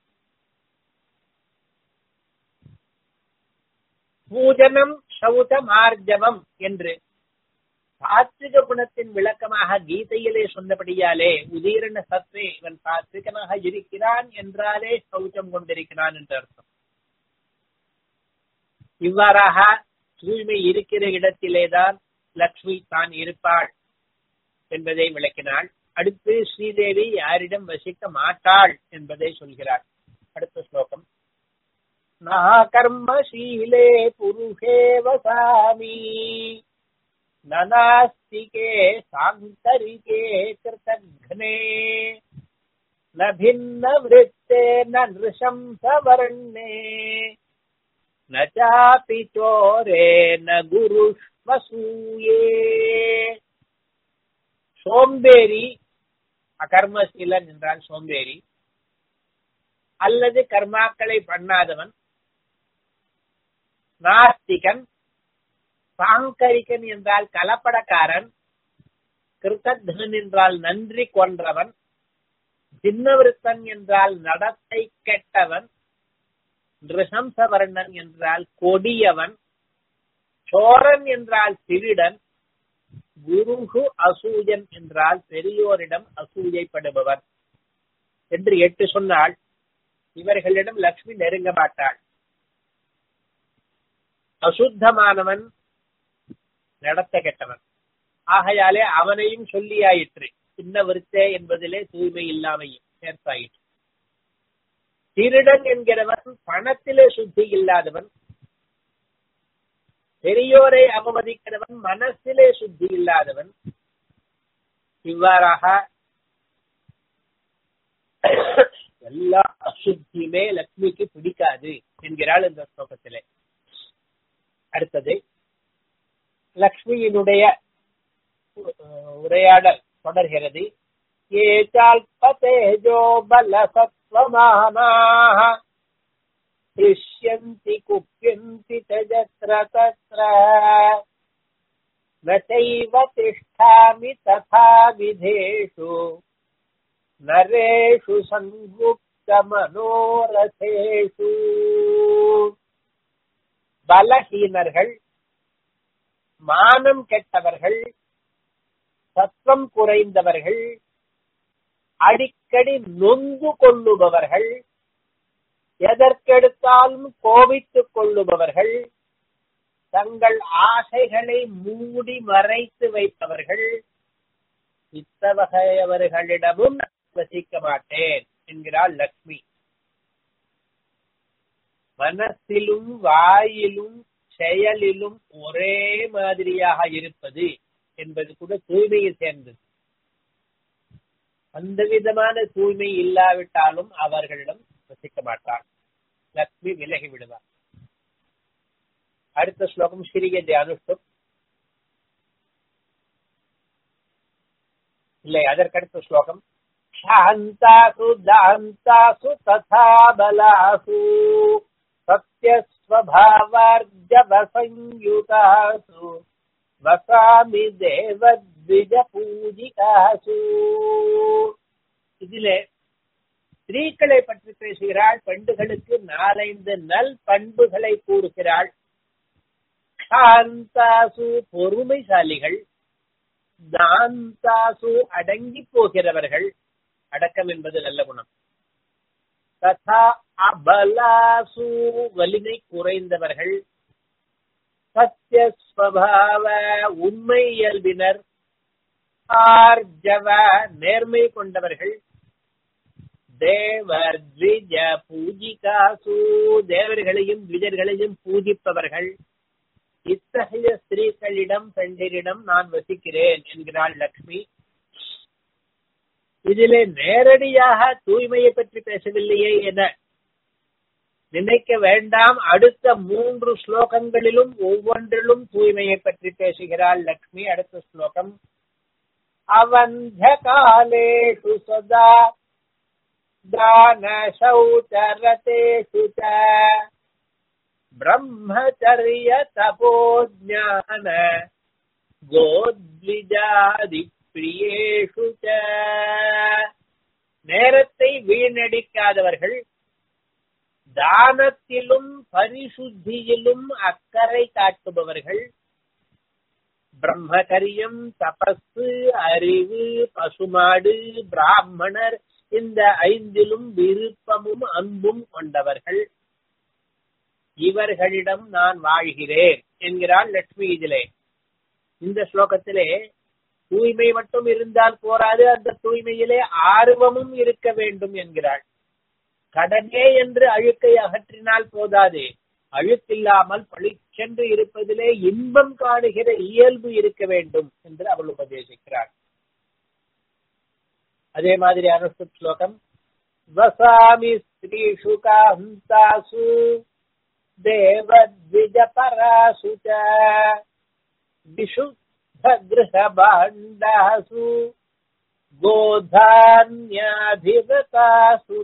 பூஜனம் சௌதம் ஆர்ஜவம் என்று சாத்விக குணத்தின் விளக்கமாக கீதையிலே சொன்னபடியாலே உதீரண சத்வே இவன் சாத்விகனாக இருக்கிறான் என்றாலே சௌச்சம் கொண்டிருக்கிறான் என்று அர்த்தம் இவ்வாறாக தூய்மை இருக்கிற இடத்திலேதான் லக்ஷ்மி தான் இருப்பாள் என்பதை விளக்கினாள் அடுத்து ஸ்ரீதேவி யாரிடம் வசிக்க மாட்டாள் என்பதை சொல்கிறாள் அடுத்த ஸ்லோகம் நா கர்மசீலே புருஷே வசாமி ननास्तिके सान्तरिके कृतघ्ने न भिन्नवृत्ते न नृशंसवर्णे न चापि चोरे न गुरुष्वसूये சோம்பேறி அகர்மசீலன் என்றால் சோம்பேறி அல்லது கர்மாக்களை பண்ணாதவன் நாஸ்திகன் சாங்கரிகன் என்றால் கலப்படக்காரன் கிருத்தன் என்றால் நன்றி கொன்றவன் சின்னவிருத்தன் என்றால் நடத்தை கெட்டவன் நிருசம்சவர்ணன் என்றால் கொடியவன் சோரன் என்றால் திருடன் குருகு அசூயன் என்றால் பெரியோரிடம் அசூயைப்படுபவர் என்று எட்டு சொன்னால் இவர்களிடம் லக்ஷ்மி நெருங்க மாட்டாள் அசுத்தமானவன் நடத்த கெட்டவன் ஆகையாலே அவனையும் சொல்லியாயிற்று சின்ன விருத்தே என்பதிலே தூய்மை இல்லாமையும் சேர்த்தாயிற்று திருடன் என்கிறவன் பணத்திலே சுத்தி இல்லாதவன் பெரியோரை அவமதிக்கிறவன் மனசிலே சுத்தி இல்லாதவன் இவ்வாறாக எல்லா அசுத்தியுமே லக்ஷ்மிக்கு பிடிக்காது என்கிறாள் இந்த ஸ்லோகத்திலே அடுத்தது லக்ஷ்மியினுடைய உரையாடல் தொடர்கிறது ஏச்சால்பதேஜோ பல சத்வமானாக திருஷ்யந்தி குப்பியந்தி தஜத்ர தத்ர நைவ திஷ்டாமி ததா விதேஷு நரேஷு சங்குப்த மனோரதேஷு பலஹீனர்கள் மானம் கெட்டவர்கள் சத்தம் குறைந்தவர்கள் அடிக்கடி நொந்து கொள்ளுபவர்கள் எதற்கெடுத்தாலும் கோபித்துக் கொள்ளுபவர்கள் தங்கள் ஆசைகளை மூடி மறைத்து வைப்பவர்கள் இத்தவகையவர்களிடமும் வசிக்க மாட்டேன் என்கிறாள் லக்ஷ்மி மனசிலும் வாயிலும் செயலிலும் ஒரே மாதிரியாக இருப்பது என்பது கூட தூய்மையை சேர்ந்தது அந்த விதமான தூய்மை இல்லாவிட்டாலும் அவர்களிடம் வசிக்க மாட்டார் லக்ஷ்மி விலகி விடுவார் அடுத்த ஸ்லோகம் ஸ்ரீகதி அனுஷ்டம் இல்லை அதற்கடுத்த ஸ்லோகம் शान्तासु दान्तासु तथा बलासु सत्यस्वभावार्जवसंयुतासु வசாமி தேவத்விஜ பூஜிகாசு இதிலே ஸ்திரீக்களை பற்றி பேசுகிறாள் பெண்டுகளுக்கு நாலைந்து நல் பண்புகளை கூறுகிறாள் சாந்தாசு பொறுமைசாலிகள் தாந்தாசு அடங்கி போகிறவர்கள் அடக்கம் என்பது நல்ல குணம் ததா அபலாசு வலிமை குறைந்தவர்கள் சத்தியஸ்வபாவ உண்மை இயல்பினர் ஆர்ஜவ நேர்மை கொண்டவர்கள் தேவர் த்விஜ பூஜிகாசு தேவர்களையும் த்விஜர்களையும் பூஜிப்பவர்கள் இத்தகைய ஸ்திரீகளிடம் பெண்டிரிடம் நான் வசிக்கிறேன் என்கிறாள் லக்ஷ்மி இதிலே நேரடியாக தூய்மையை பற்றி பேசவில்லையே என நினைக்க வேண்டாம் அடுத்த மூன்று ஸ்லோகங்களிலும் ஒவ்வொன்றிலும் தூய்மையை பற்றி பேசுகிறாள் லக்ஷ்மி அடுத்த ஸ்லோகம் அவந்த காலேஷு சதா தான சௌச்சரதேஷு பிரம்மச்சரிய தபோஜான கோத்விஜாதி பிரியேஷு நேரத்தை வீணடிக்காதவர்கள் தானத்திலும் பரிசுத்தியிலும் அக்கறை காட்டுபவர்கள் பிரம்மகரியம் தபசு அறிவு பசுமாடு பிராமணர் இந்த ஐந்திலும் விருப்பமும் அன்பும் கொண்டவர்கள் இவர்களிடம் நான் வாழ்கிறேன் என்கிறாள் லட்சுமி இதிலே இந்த ஸ்லோகத்திலே தூய்மை மட்டும் இருந்தால் போராது அந்த தூய்மையிலே ஆர்வமும் இருக்க வேண்டும் என்கிறாள் கடனே என்று அழுக்கை அகற்றினால் போதாது அழுக்கில்லாமல் பளிச்சென்று இருப்பதிலே இன்பம் காணுகிற இயல்பு இருக்க வேண்டும் என்று அவள் உபதேசிக்கிறாள் அதே மாதிரி அனுஷ்டு ஸ்லோகம் வசாமி ஸ்ரீஷு காந்தாசு தேவத்விஜ பராசு விசுத்த கிரகபாண்டாசு கோதான்யாதிபதாசு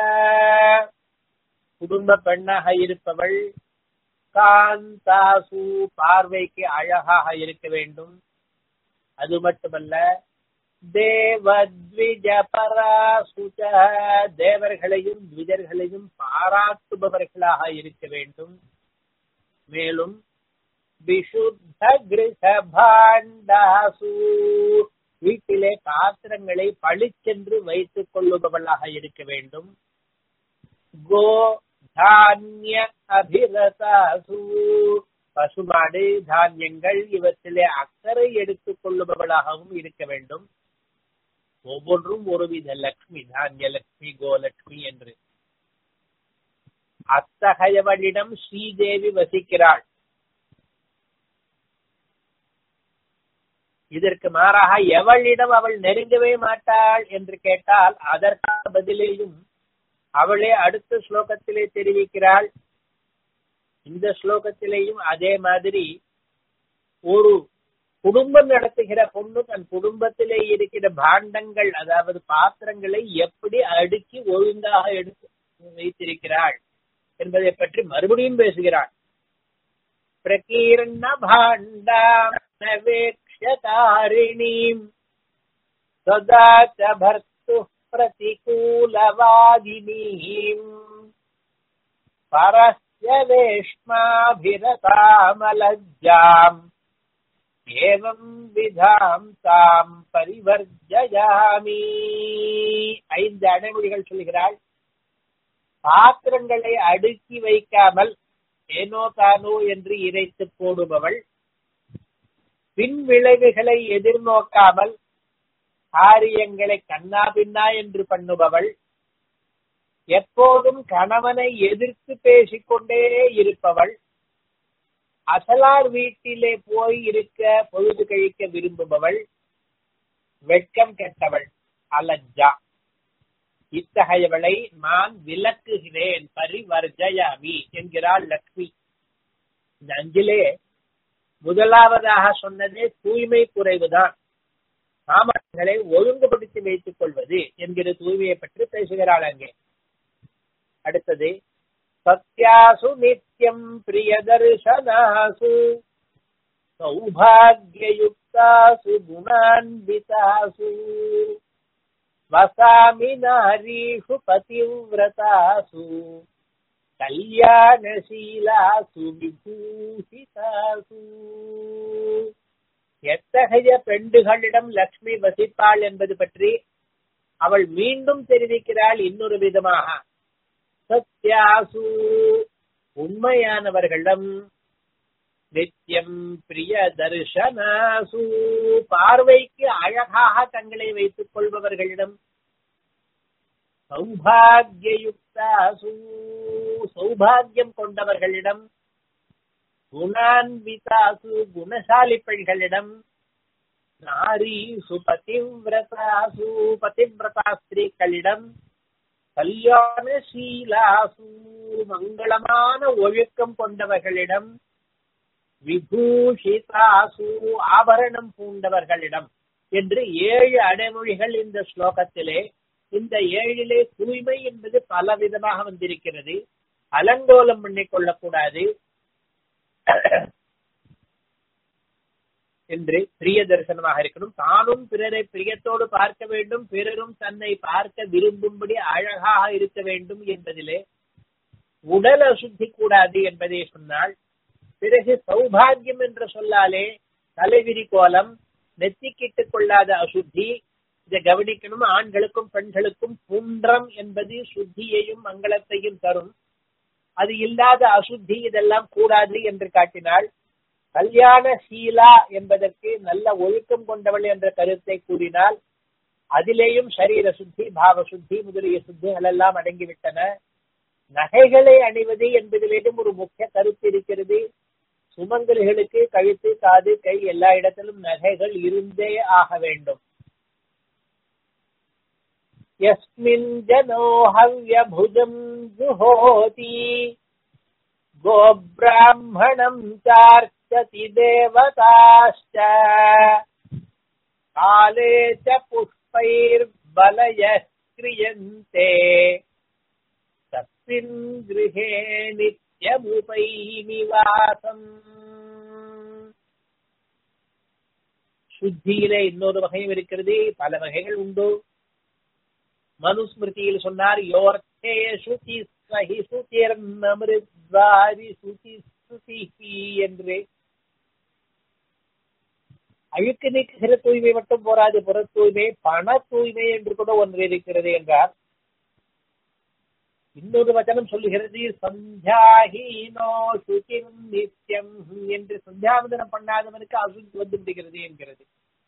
குடும்ப பெண்ணாக இருப்பவள் காந்தாசு பார்வைக்கு அழகாக இருக்க வேண்டும் அது மட்டுமல்ல தேவத்விஜ பராசுஜ தேவர்களையும் த்விஜர்களையும் பாராட்டுபவர்களாக இருக்க வேண்டும் மேலும் விசுத்த கிரக பாண்டாசு வீட்டிலே பாத்திரங்களை பளிச்சென்று வைத்துக் கொள்ளுபவளாக இருக்க வேண்டும் கோ தானிய அபிரதாசு பசுமாடு தானியங்கள் இவற்றிலே அக்கறை எடுத்துக் கொள்ளுபவளாகவும் இருக்க வேண்டும் ஒவ்வொன்றும் ஒருவித லக்ஷ்மி தானிய லட்சுமி கோலட்சுமி என்று அத்தகையவளிடம் ஸ்ரீதேவி வசிக்கிறாள் இதற்கு மாறாக எவளிடம் அவள் நெருங்கவே மாட்டாள் என்று கேட்டால் அதற்கான பதிலேயும் அவளே அடுத்த ஸ்லோகத்திலே தெரிவிக்கிறாள் இந்த ஸ்லோகத்திலேயும் அதே மாதிரி ஒரு குடும்பம் நடத்துகிற பொண்ணு தன் குடும்பத்திலே இருக்கிற பாண்டங்கள் அதாவது பாத்திரங்களை எப்படி அடுக்கி ஒழுங்காக எடுத்து வைத்திருக்கிறாள் என்பதை பற்றி மறுபடியும் பேசுகிறாள் பிரகீர்ண பாண்டாவேக்ஷதாரிணீம் சதா ச பர்த்து प्रतिकूलवादिनीम् परस्य वेश्माभिरतामलज्जाम् ஏவம் விதாம் தாம் பரிவர்ஜயாமி ஐந்து அடைமொழிகள் சொல்கிறாள் பாத்திரங்களை அடுக்கி வைக்காமல் ஏனோ தானோ என்று இறைத்து போடுபவள் பின் விளைவுகளை எதிர்நோக்காமல் காரியங்களை கண்ணா பின்னா என்று பண்ணுபவள் எப்போதும் கணவனை எதிர்த்து பேசிக்கொண்டே இருப்பவள் அசலார் வீட்டிலே போய் இருக்க பொழுது கழிக்க விரும்புபவள் வெட்கம் கெட்டவள் அலஜ்ஜா இத்தகையவளை நான் விலக்குகிறேன் பரிவர்ஜயாமி என்கிறாள் லக்ஷ்மி இந்த அஞ்சிலே முதலாவதாக சொன்னதே தூய்மை குறைவுதான் சாமர்த்தியங்களை ஒழுங்குபடுத்தி வைத்துக் கொள்வது என்கிற தூய்மையை பற்றி பேசுகிறாள் அங்கே அடுத்தது சத்யாசு நித்யம் பிரியதர்சனாசு சௌபாகியுக்தாசு குணான்விதாசு வசாமி நாரீஷு பதிவிரதாசு கல்யாணசீலாசு விபூஷிதாசு எத்தகைய பெண்டுகளிடம் லக்ஷ்மி வசிப்பாள் என்பது பற்றி அவள் மீண்டும் தெரிவிக்கிறாள் இன்னொரு விதமாக சத்யாசு உண்மையானவர்களிடம் நித்தியம் பிரிய தர்ஷனாசு பார்வைக்கு அழகாக தங்களை வைத்துக் கொள்பவர்களிடம் சௌபாகியுக்தாசு சௌபாகியம் கொண்டவர்களிடம் குணான்விதாசு குணசாலி பெண்களிடம் நாரீசு பதிவிரதாசு பதிவிரதா ஸ்திரீக்களிடம் கல்யாணசீலாசு மங்களமான ஒழுக்கம் கொண்டவர்களிடம் விபூஷிதாசு ஆபரணம் பூண்டவர்களிடம் என்று ஏழு அடைமொழிகள் இந்த ஸ்லோகத்திலே இந்த ஏழிலே தூய்மை என்பது பல விதமாக வந்திருக்கிறது அலங்கோலம் பண்ணிக் கொள்ளக்கூடாது என்று பிரிய தரிசனமாக இருக்கணும் தானும் பிறரை பிரியத்தோடு பார்க்க வேண்டும் பிறரும் தன்னை பார்க்க விரும்பும்படி அழகாக இருக்க வேண்டும் என்பதிலே உடல் அசுத்தி கூடாது என்பதை சொன்னால் பிறகு சௌபாகியம் என்ற சொல்லாலே தலைவிரி கோலம் நெத்திக்கிட்டுக் கொள்ளாத அசுத்தி இதை கவனிக்கணும் ஆண்களுக்கும் பெண்களுக்கும் புன்றம் என்பது சுத்தியையும் மங்களத்தையும் தரும் அது இல்லாத அசுத்தி இதெல்லாம் கூடாது என்று காட்டினாள் கல்யாண சீலா என்பதற்கு நல்ல ஒழுக்கம் கொண்டவள் என்ற கருத்தை கூறினால் அதிலேயும் சரீர சுத்தி பாவ சுத்தி முதலிய சுத்திகள் எல்லாம் அடங்கிவிட்டன நகைகளை அணிவது என்பதிலேயும் ஒரு முக்கிய கருத்து இருக்கிறது சுமங்கலிகளுக்கு கழுத்து காது கை எல்லா இடத்திலும் நகைகள் இருந்தே ஆக வேண்டும் यस्मिन् जनो हव्यभुजम् जुहोति गोब्राह्मणम् चार्चति देवताश्च काले च पुष्पैर्बलयः क्रियन्ते तस्मिन् गृहे नित्यमुपैनिवासम् சுத்தியிலே இன்னொரு வகையும் இருக்கிறது பல வகைகள் உண்டு மனுஸ்மிருதியில் சொன்னார் யோர்த்தே சுதி சஹி சுதிர்மருத்வாரி சுதி சுதி என்று அழுக்கு நீக்குகிற தூய்மை மட்டும் போராது புற தூய்மை பண தூய்மை என்று கூட ஒன்று இருக்கிறது என்றார் இன்னொரு வச்சனம் சொல்லுகிறது சந்தியாஹீனோ சுகிர் நித்தியம் என்று சந்தியாவதனம் பண்ணாதவனுக்கு அசுத்தி வந்து விடுகிறது என்கிறது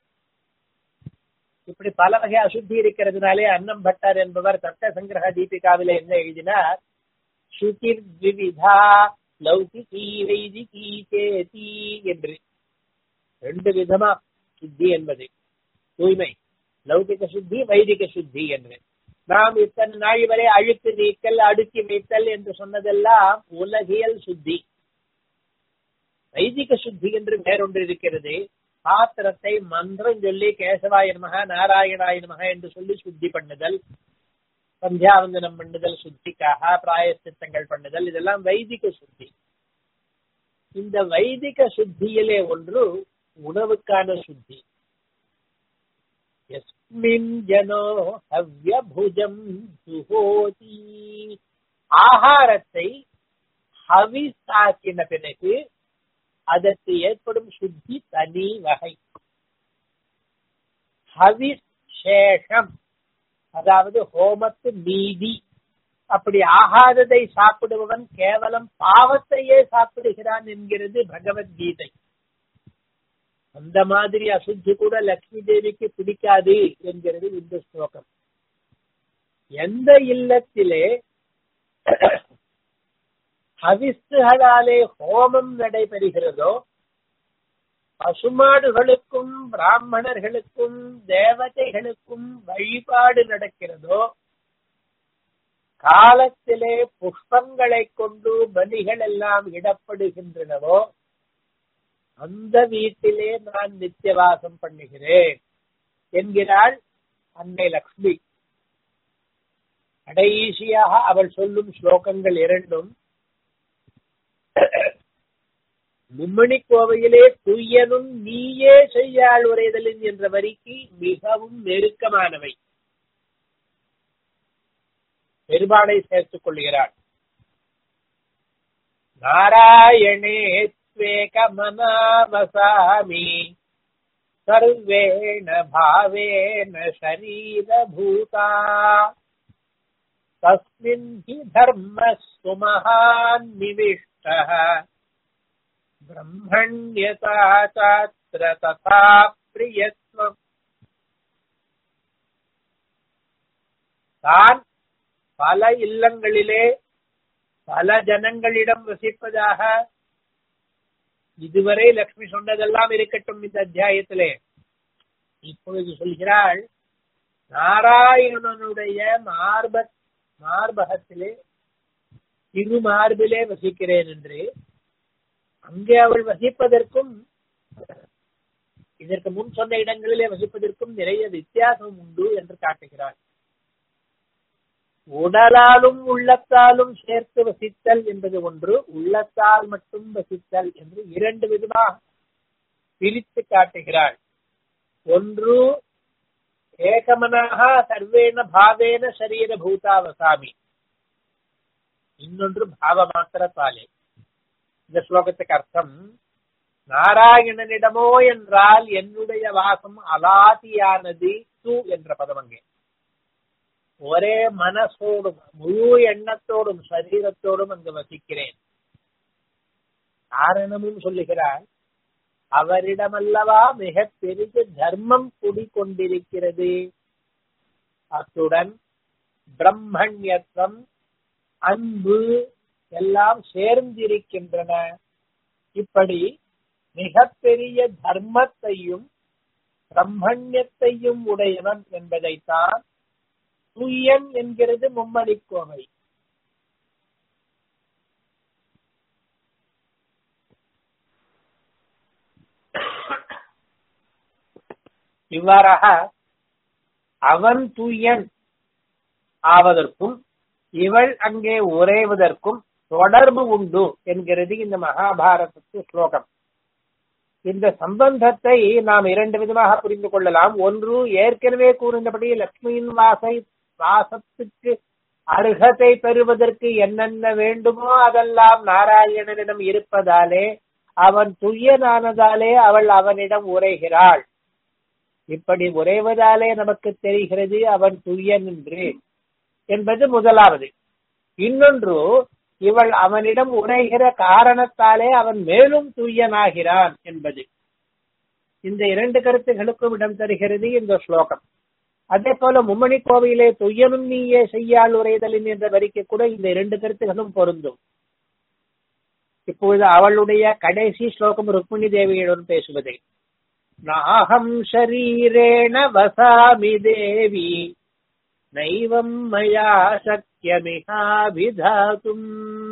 இப்படி பல வகை அசுத்தி இருக்கிறதுனாலே அன்னம் பட்டார் என்பவர் தத்த சங்கிரக தீபிகாவில என்ன எழுதினார் சுகிர் விவிதா லௌகிகி வைதிகி சேதி என்று ரெண்டு விதமா சுத்தி என்பது தூய்மை லௌகிக சுத்தி வைதிக சுத்தி என்று நாம் இத்தனை நாள் வரை அழுத்து நீக்கல் அடுக்கி வைத்தல் என்று சொன்னதெல்லாம் உலகியல் சுத்தி வைதிக சுத்தி என்று வேறொன்று இருக்கிறது பாத்திரத்தை மந்திரம் சொல்லி கேசவாய நமக நாராயணாய நமக என்று சொல்லி சுத்தி பண்ணுதல் சந்தியாவந்தனம் பண்ணுதல் சுத்திக்காக பிராயசித்தங்கள் பண்ணுதல் இதெல்லாம் வைதிக சுத்தி இந்த வைதிக சுத்தியிலே ஒன்று உணவுக்கான சுத்தி எஸ்மின் ஜனோ ஹவ்யபுஜம் சுஹோதி ஆகாரத்தை ஹவிஸ் ஆக்கின பிறகு அதற்கு ஏற்படும் சுத்தி தனி வகை ஹவிஸ் சேஷம் அதாவது ஹோமத்து மீதி அப்படி ஆகாததை சாப்பிடுபவன் கேவலம் பாவத்தையே சாப்பிடுகிறான் என்கிறது பகவத்கீதை அந்த மாதிரி அசுத்தி கூட லட்சுமி தேவிக்கு பிடிக்காது என்கிறது இந்த ஸ்லோகம் எந்த இல்லத்திலே ஹவிஸ்துகளாலே ஹோமம் நடைபெறுகிறதோ பசுமாடுகளுக்கும் பிராமணர்களுக்கும் தேவதைகளுக்கும் வழிபாடு நடக்கிறதோ காலத்திலே புஷ்பங்களை கொண்டு பலிகள் எல்லாம் இடப்படுகின்றனவோ அந்த வீட்டிலே நான் நித்தியவாசம் பண்ணுகிறேன் என்கிறாள் அன்னை லக்ஷ்மி கடைசியாக அவள் சொல்லும் ஸ்லோகங்கள் இரண்டும் மும்மணி கோவையிலே துய்யனும் நீயே செய்யாள் உரைதலின் என்ற வரிக்கு மிகவும் நெருக்கமானவை பெருமாளை சேர்த்துக் கொள்கிறாள் நாராயணே ஸ்வேகமனாவசாமி சர்வேண பாவேன ஷரீரபூதா தஸ்மின் ஹி தர்ம சுமஹான் நிவிஷ்டः பிரம்மண்யதா சாத்திர ததா பிரியத்வம் தான் பல இல்லங்களிலே பல ஜனங்களிடம் வசிப்பதாக இதுவரை லக்ஷ்மி சொன்னதெல்லாம் இருக்கட்டும் இந்த அத்தியாயத்திலே இப்பொழுது சொல்கிறாள் நாராயணனுடைய மார்ப மார்பகத்திலே இரு மார்பிலே வசிக்கிறேன் என்று அங்கே அவள் வசிப்பதற்கும் இதற்கு முன் சொன்ன இடங்களிலே வசிப்பதற்கும் நிறைய வித்தியாசம் உண்டு என்று காட்டுகிறாள் உடலாலும் உள்ளத்தாலும் சேர்த்து வசித்தல் என்பது ஒன்று உள்ளத்தால் மட்டும் வசித்தல் என்று இரண்டு விதமாக பிரித்து காட்டுகிறாள் ஒன்று ஏகமனாக சர்வேன பாவேன சரீர பூதாவசாமி இன்னொன்று பாவ மாத்திரத்தாலே இந்த ஸ்லோகத்துக்கு அர்த்தம் நாராயணனிடமோ என்றால் என்னுடைய வாசம் அலாதியானது து என்ற பதம் அங்கே ஒரே மனசோடும் முழு எண்ணத்தோடும் சரீரத்தோடும் அங்கு வசிக்கிறேன் காரணமும் சொல்லுகிறார் அவரிடமல்லவா மிக பெரிய தர்மம் குடிக்கொண்டிருக்கிறது அத்துடன் பிரம்மண்யத்துவம் அன்பு எல்லாம் சேர்ந்திருக்கின்றன இப்படி மிகப்பெரிய தர்மத்தையும் பிரம்மண்யத்தையும் உடையவன் என்பதைத்தான் துய்யன் என்கிறது மும்மணிக்கோவை இவ்வாறாக அவன் தூயன் ஆவதற்கும் இவள் அங்கே உறைவதற்கும் தொடர்பு உண்டு என்கிறது இந்த மகாபாரதத்து ஸ்லோகம் இந்த சம்பந்தத்தை நாம் இரண்டு விதமாக புரிந்து கொள்ளலாம் ஒன்று ஏற்கனவே கூறினபடி லட்சுமியின் வாசை வாசத்துக்கு அருகதை பெறுவதற்கு என்னென்ன வேண்டுமோ அதெல்லாம் நாராயணனிடம் இருப்பதாலே அவன் துய்யனானதாலே அவள் அவனிடம் உரைகிறாள் இப்படி உரைவதாலே நமக்கு தெரிகிறது அவன் துய்யன் என்று என்பது முதலாவது இன்னொன்று இவள் அவனிடம் உரைகிற காரணத்தாலே அவன் மேலும் தூயனாகிறான் என்பது இந்த இரண்டு கருத்துகளுக்கும் இடம் தருகிறது இந்த ஸ்லோகம் அதே போல மும்மணி கோவிலே துய்யனும் நீயே செய்யாள் உரைதலின் என்ற வரிக்கு கூட இந்த இரண்டு கருத்துகளும் பொருந்தும் இப்பொழுது அவளுடைய கடைசி ஸ்லோகம் ருக்மிணி தேவியுடன் பேசுவது நாகம் ஷரீரேண வசாமி தேவி நைவம் மயா சக்கியமிகாபிதாத்தும்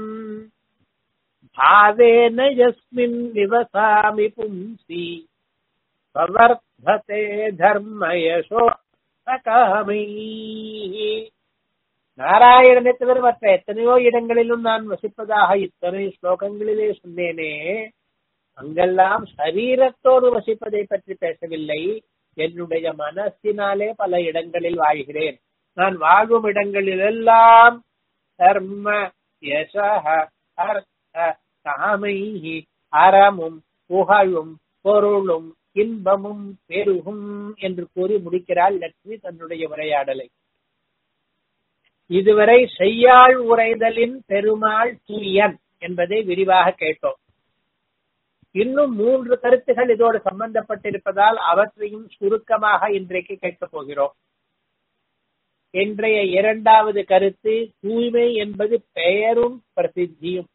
பாவேன யஸ்மின் நிவசாமி பும்சி பவர்த்ததே தர்மயசோ சகாமை நாராயணனை தவிர மற்ற எத்தனையோ இடங்களிலும் நான் வசிப்பதாக இத்தனை ஸ்லோகங்களிலே சொன்னேனே அங்கெல்லாம் சரீரத்தோடு வசிப்பதை பற்றி பேசவில்லை என்னுடைய மனசினாலே பல இடங்களில் வாழ்கிறேன் நான் வாழும் இடங்களிலெல்லாம் தர்ம யசஹ அர்த்த காமைஹி அறமும் புகழும் பொருளும் இன்பமும் பெருகும் என்று கூறி முடிக்கிறாள் லட்சுமி தன்னுடைய உரையாடலை இதுவரை செய்யாள் உரைதலின் பெருமாள் தூயன் என்பதை விரிவாக கேட்டோம் இன்னும் மூன்று கருத்துகள் இதோடு சம்பந்தப்பட்டிருப்பதால் அவற்றையும் சுருக்கமாக இன்றைக்கு கேட்கப் போகிறோம் இன்றைய இரண்டாவது கருத்து தூய்மை என்பது பெயரும் பிரசித்தியும்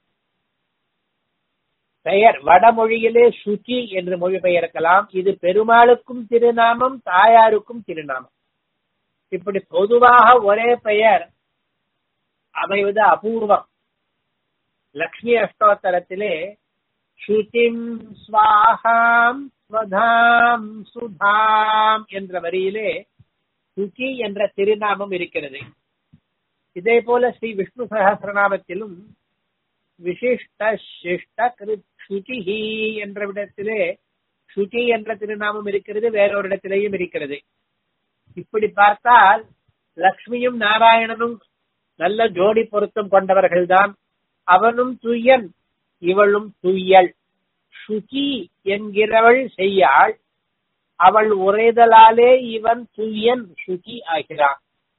பெயர் வடமொழியிலே சுச்சி என்று மொழிபெயர்க்கலாம் இது பெருமாளுக்கும் திருநாமம் தாயாருக்கும் திருநாமம் இப்படி பொதுவாக ஒரே பெயர் அமைவது அபூர்வம் லக்ஷ்மி அஷ்டோத்தரத்திலே சுச்சிம் ஸ்வாஹாம் ஸ்வதாம் சுதாம் என்ற வரியிலே சுச்சி என்ற திருநாமம் இருக்கிறது இதே போல ஸ்ரீ விஷ்ணு சகசிரநாமத்திலும் விசிஷ்ட சிஷ்ட கிருத் சுச்சிஹி என்ற இடத்திலே சுச்சி என்ற திருநாமம் இருக்கிறது வேறொரு இடத்திலேயும் இருக்கிறது இப்படி பார்த்தால் லக்ஷ்மியும் நாராயணனும் நல்ல ஜோடி பொருத்தம் கொண்டவர்கள்தான் அவனும் துய்யன் இவளும் துய்யல் சுச்சி என்கிறவள் செய்யாள் அவள் உரைதலாலே இவன் துய்யன் சுச்சி ஆகிறான்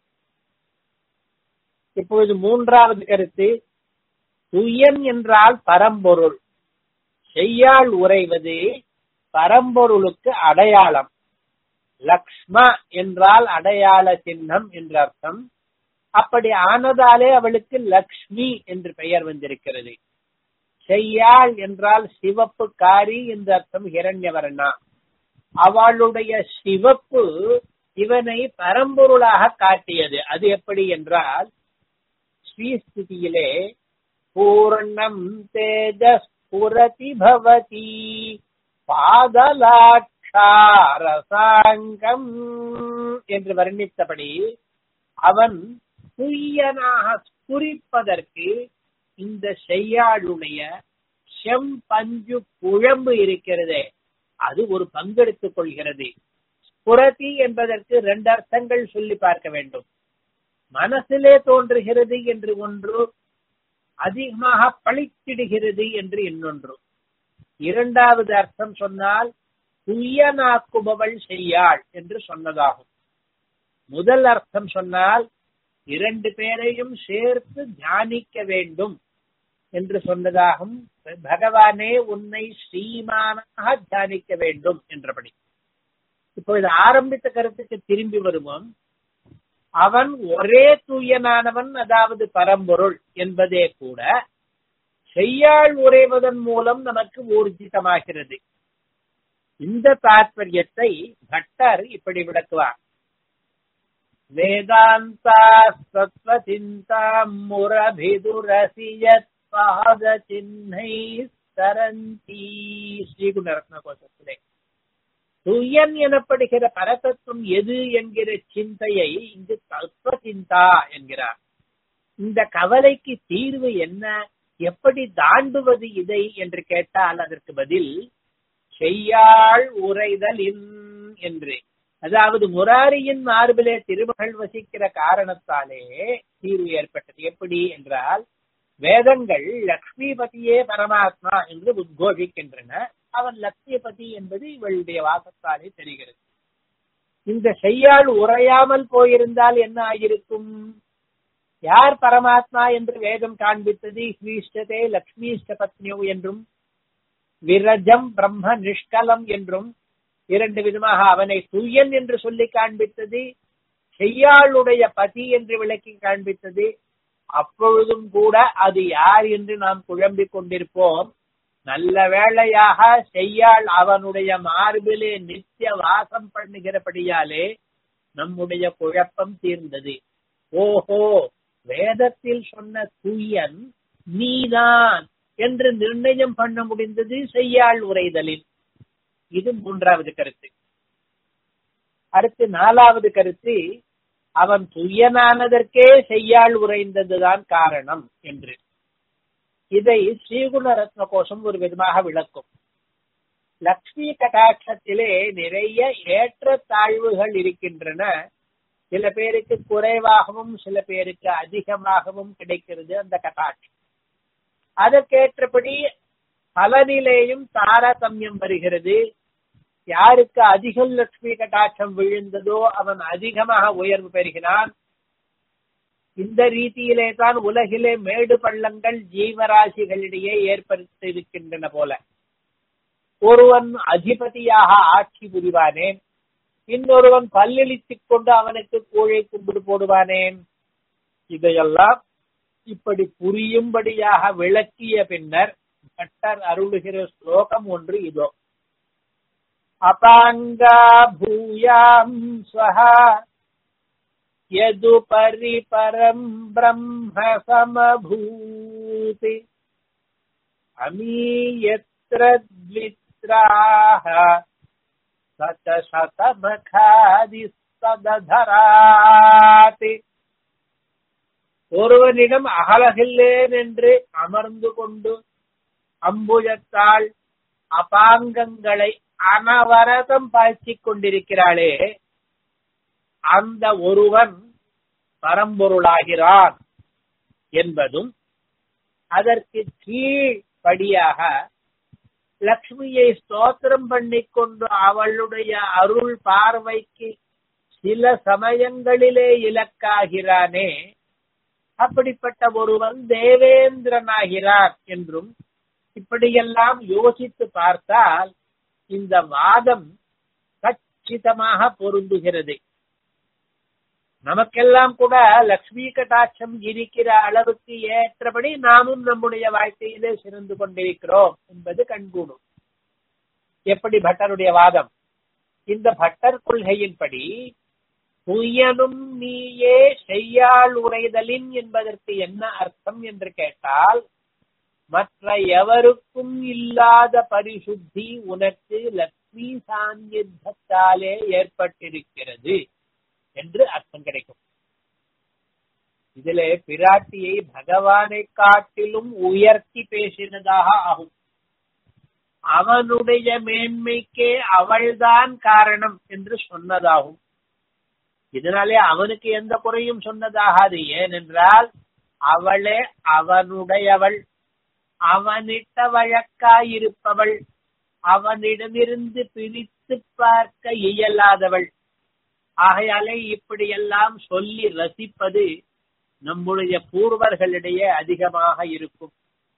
இப்பொழுது மூன்றாவது கருத்து துய்யன் என்றால் பரம்பொருள் செய்யாள் உரைவது பரம்பொருளுக்கு அடையாளம் லக்ஷ்ம என்றால் அடையாள சின்னம் என்ற அர்த்தம் அப்படி ஆனதாலே அவளுக்கு லக்ஷ்மி என்று பெயர் வந்திருக்கிறது செய்யாள் என்றால் சிவப்பு காரி என்ற அர்த்தம் ஹிரண்யவர்ணா அவளுடைய சிவப்பு இவனை பரம்பொருளாக காட்டியது அது எப்படி என்றால் ஸ்ரீஸ்திதியிலே பூர்ணம் தேஜஸ் புரதி பவதி பாதலாட்சாரசாங்கம் என்று வர்ணித்தபடி அவன் துய்யனாக ஸ்புரிப்பதற்கு இந்த செய்யாளுடைய செம்பஞ்சு குழம்பு இருக்கிறதே அது ஒரு பங்கெடுத்துக் கொள்கிறது புரதி என்பதற்கு ரெண்டு அர்த்தங்கள் சொல்லி பார்க்க வேண்டும் மனசிலே தோன்றுகிறது என்று ஒன்று அதிகமாக பழித்திடுகிறது என்று இன்னொன்று இரண்டாவது அர்த்தம் சொன்னால் துய்யனாக்குபவள் செய்யாள் என்று சொன்னதாகும் முதல் அர்த்தம் சொன்னால் இரண்டு பேரையும் சேர்த்து தியானிக்க வேண்டும் என்று சொன்னதாகும் பகவானே உன்னை ஸ்ரீமானாக தியானிக்க வேண்டும் என்றபடி இப்பொழுது ஆரம்பித்த கருத்துக்கு திரும்பி வருவோம் அவன் ஒரே தூயனானவன் அதாவது பரம்பொருள் என்பதே கூட செய்யாள் உரைவதன் மூலம் நமக்கு ஊர்ஜிதமாகிறது இந்த தாற்பயத்தை பட்டர் இப்படி விளக்குவார் வேதாந்தா சத்வசிந்தா முரபிதுரசியத் பாத சின்னை சரந்தி ஸ்ரீகுணரத்ன கோஷத்திலே துயன் எனப்படுகிற பரதத்துவம் எது என்கிற சிந்தையை இங்கு தத்துவ சிந்தா என்கிறார் இந்த கவலைக்கு தீர்வு என்ன எப்படி தாண்டுவது இதை என்று கேட்டால் அதற்கு பதில் செய்யாள் உரைதல் என்று அதாவது முராரியின் மார்பிலே திருமகள் வசிக்கிற காரணத்தாலே தீர்வு ஏற்பட்டது எப்படி என்றால் வேதங்கள் லக்ஷ்மிபதியே பரமாத்மா என்று உத்கோஷிக்கின்றன அவன் லட்சியபதி என்பது இவளுடைய வாசத்தாலே தெரிகிறது இந்த செய்யாள் உரையாமல் போயிருந்தால் என்ன ஆகிருக்கும் யார் பரமாத்மா என்று வேதம் காண்பித்தது ஸ்ரீஷ்டதே லக்ஷ்மிஷ்ட பத்னியோ என்றும் விரஜம் பிரம்ம நிஷ்கலம் என்றும் இரண்டு விதமாக அவனை துயன் என்று சொல்லி காண்பித்தது செய்யாளுடைய பதி என்று விளக்கி காண்பித்தது அப்பொழுதும் கூட அது யார் என்று நாம் குழம்பிக் கொண்டிருப்போம் நல்ல வேளையாக செய்யாள் அவனுடைய மார்பிலே நித்திய வாசம் பண்ணுகிறபடியாலே நம்முடைய குழப்பம் தீர்ந்தது ஓஹோ வேதத்தில் சொன்ன தூயன் நீதான் என்று நிர்ணயம் பண்ண முடிந்தது செய்யாள் உரைதலில் இது மூன்றாவது கருத்து அடுத்து நாலாவது கருத்து அவன் துயனானதற்கே செய்யாள் உரைந்ததுதான் காரணம் என்று இதை ஸ்ரீகுண ரத்ன கோஷம் ஒரு விதமாக விளக்கும் லக்ஷ்மி கடாட்சத்திலே நிறைய ஏற்ற தாழ்வுகள் இருக்கின்றன சில பேருக்கு குறைவாகவும் சில பேருக்கு அதிகமாகவும் கிடைக்கிறது அந்த கட்டாட்சம் அதற்கேற்றபடி பலனிலேயும் தாரதமியம் வருகிறது யாருக்கு அதிகம் லட்சுமி கட்டாட்சம் விழுந்ததோ அவன் அதிகமாக உயர்வு பெறுகிறான் இந்த ரீதியிலே தான் உலகிலே மேடு பள்ளங்கள் ஜீவராசிகளிடையே ஏற்படுத்தியிருக்கின்றன போல ஒருவன் அதிபதியாக ஆட்சி புரிவானேன் இன்னொருவன் பல்லளித்துக் கொண்டு அவனுக்கு கூழை கும்பிடு போடுவானேன் இதையெல்லாம் இப்படி புரியும்படியாக விளக்கிய பின்னர் பட்டர் அருளுகிற ஸ்லோகம் ஒன்று இதோ அபாங்கா பூயாம் ஸ்வஹா यदुपरि परम् ब्रह्म समभूति अमी यत्र द्वित्राः स च சததராதி ஒருவனிடம் அகலகில்லேன் என்று அமர்ந்து கொண்டு அம்புஜத்தால் அபாங்கங்களை அனவரதம் பாய்ச்சிக் கொண்டிருக்கிறாளே அந்த ஒருவன் பரம்பொருளாகிறான் என்பதும் அதற்கு கீழ்படியாக லக்ஷ்மியை ஸ்தோத்திரம் பண்ணிக்கொண்டு அவளுடைய அருள் பார்வைக்கு சில சமயங்களிலே இலக்காகிறானே அப்படிப்பட்ட ஒருவன் தேவேந்திரனாகிறான் என்றும் இப்படியெல்லாம் யோசித்து பார்த்தால் இந்த வாதம் கச்சிதமாக பொருந்துகிறது நமக்கெல்லாம் கூட லக்ஷ்மி கட்டாட்சம் இருக்கிற அளவுக்கு ஏற்றபடி நாமும் நம்முடைய வாழ்க்கையிலே சிறந்து கொண்டிருக்கிறோம் என்பது கண்கூடும் எப்படி பட்டருடைய வாதம் இந்த பட்டர் கொள்கையின்படி துயனும் நீயே செய்யாள் உரைதலின் என்பதற்கு என்ன அர்த்தம் என்று கேட்டால் மற்ற எவருக்கும் இல்லாத பரிசுத்தி உனக்கு லக்ஷ்மி சாநியத்தாலே ஏற்பட்டிருக்கிறது என்று அர்த்தம் கிடைக்கும் இதிலே பிராட்டியை பகவானை காட்டிலும் உயர்த்தி பேசினதாக ஆகும் அவனுடைய மேன்மைக்கே அவள்தான் காரணம் என்று சொன்னதாகும் இதனாலே அவனுக்கு எந்த குறையும் சொன்னதாகாது ஏனென்றால் அவளே அவனுடையவள் அவனிட்ட வழக்காயிருப்பவள் அவனிடமிருந்து பிரித்து பார்க்க இயலாதவள் ஆகையாலே இப்படியெல்லாம் சொல்லி ரசிப்பது நம்முடைய பூர்வர்களிடையே அதிகமாக இருக்கும்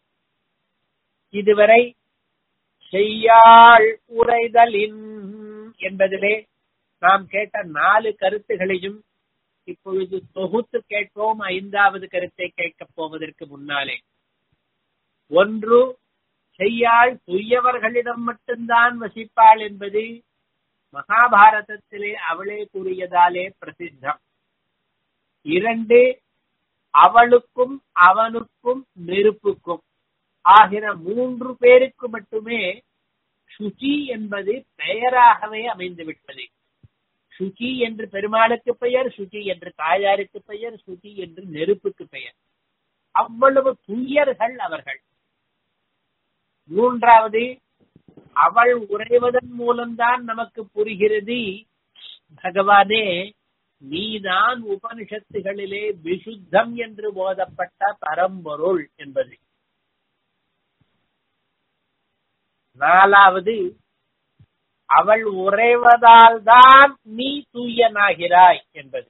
இதுவரை செய்யாள் உரைதலின் என்பதிலே நாம் கேட்ட நாலு கருத்துகளையும் இப்பொழுது தொகுத்து கேட்போம் ஐந்தாவது கருத்தை கேட்கப் போவதற்கு முன்னாலே ஒன்று செய்யாள் துய்யவர்களிடம் மட்டும்தான் வசிப்பாள் என்பது மகாபாரதத்திலே அவளே கூறியதாலே பிரசித்தம் இரண்டு அவளுக்கும் அவனுக்கும் நெருப்புக்கும் ஆகிற மூன்று பேருக்கு மட்டுமே சுச்சி என்பது பெயராகவே அமைந்து விட்டது சுச்சி என்று பெருமாளுக்கு பெயர் சுச்சி என்று தாயாருக்கு பெயர் சுச்சி என்று நெருப்புக்கு பெயர் அவ்வளவு துயர்கள் அவர்கள் மூன்றாவது அவள் உறைவதன் மூலம்தான் நமக்கு புரிகிறது பகவானே நீதான் உபனிஷத்துகளிலே விசுத்தம் என்று போதப்பட்ட பரம்பொருள் என்பது நாலாவது அவள் உறைவதால் தான் நீ தூயனாகிறாய் என்பது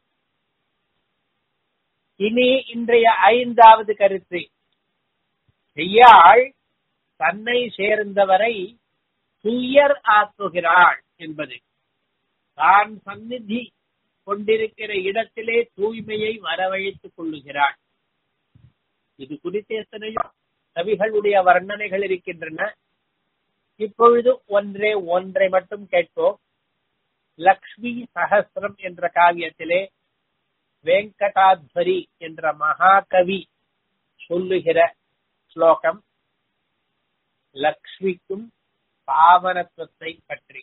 இனி இன்றைய ஐந்தாவது கருத்து செய்யாள் தன்னை சேர்ந்தவரை துயர் ஆக்குகிறாள் என்பது தான் சந்நிதி கொண்டிருக்கிற இடத்திலே தூய்மையை வரவழைத்துக் கொள்ளுகிறாள் இது குறித்து எத்தனையோ கவிகளுடைய வர்ணனைகள் இருக்கின்றன இப்பொழுது ஒன்றே ஒன்றை மட்டும் கேட்போம் லக்ஷ்மி சகசிரம் என்ற காவியத்திலே வெங்கடாத்வரி என்ற மகாகவி சொல்லுகிற ஸ்லோகம் லக்ஷ்மிக்கும் பாவனத்துவத்தை பற்றி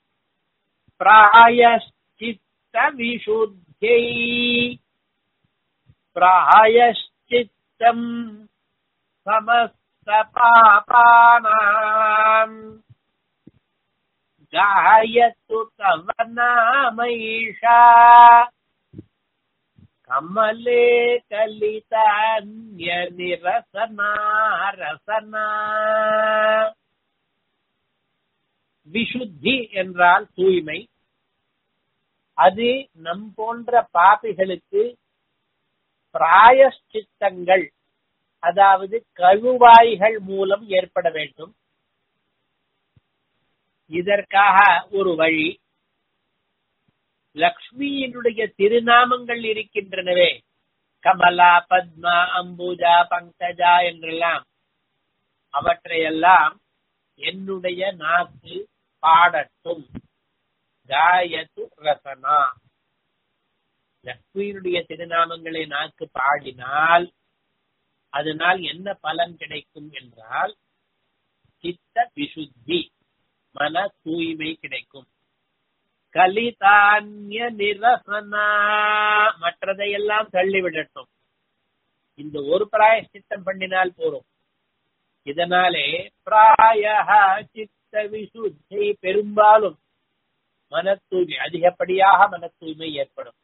பிராயஷ்சித்த விசுத்தியை பிராயஷ்சித்தம் சமஸ்த பாபானாம் गायतु तव नामैषा कमले कलितान्यनिरसना रसना விசுத்தி என்றால் தூய்மை அது நம் போன்ற பாபிகளுக்கு பிராயஷ்சித்தங்கள் அதாவது கழுவாய்கள் மூலம் ஏற்பட வேண்டும் இதற்காக ஒரு வழி லக்ஷ்மியினுடைய திருநாமங்கள் இருக்கின்றனவே கமலா பத்மா அம்புஜா பங்கஜா என்றெல்லாம் அவற்றையெல்லாம் என்னுடைய நாக்கு பாடட்டும் காயத்து ரசனா லக்ஷ்மியினுடைய திருநாமங்களை நாக்கு பாடினால் அதனால் என்ன பலன் கிடைக்கும் என்றால் சித்த விசுத்தி மன தூய்மை கிடைக்கும் கலிதான்ய நிரசனா மற்றதையெல்லாம் தள்ளிவிடட்டும் இந்த ஒரு பிராயசித்தம் பண்ணினால் போறோம் இதனாலே பிராய சித்த விசுத்தி பெரும்பாலும் மன தூய்மை அதிகப்படியாக மன தூய்மை ஏற்படும்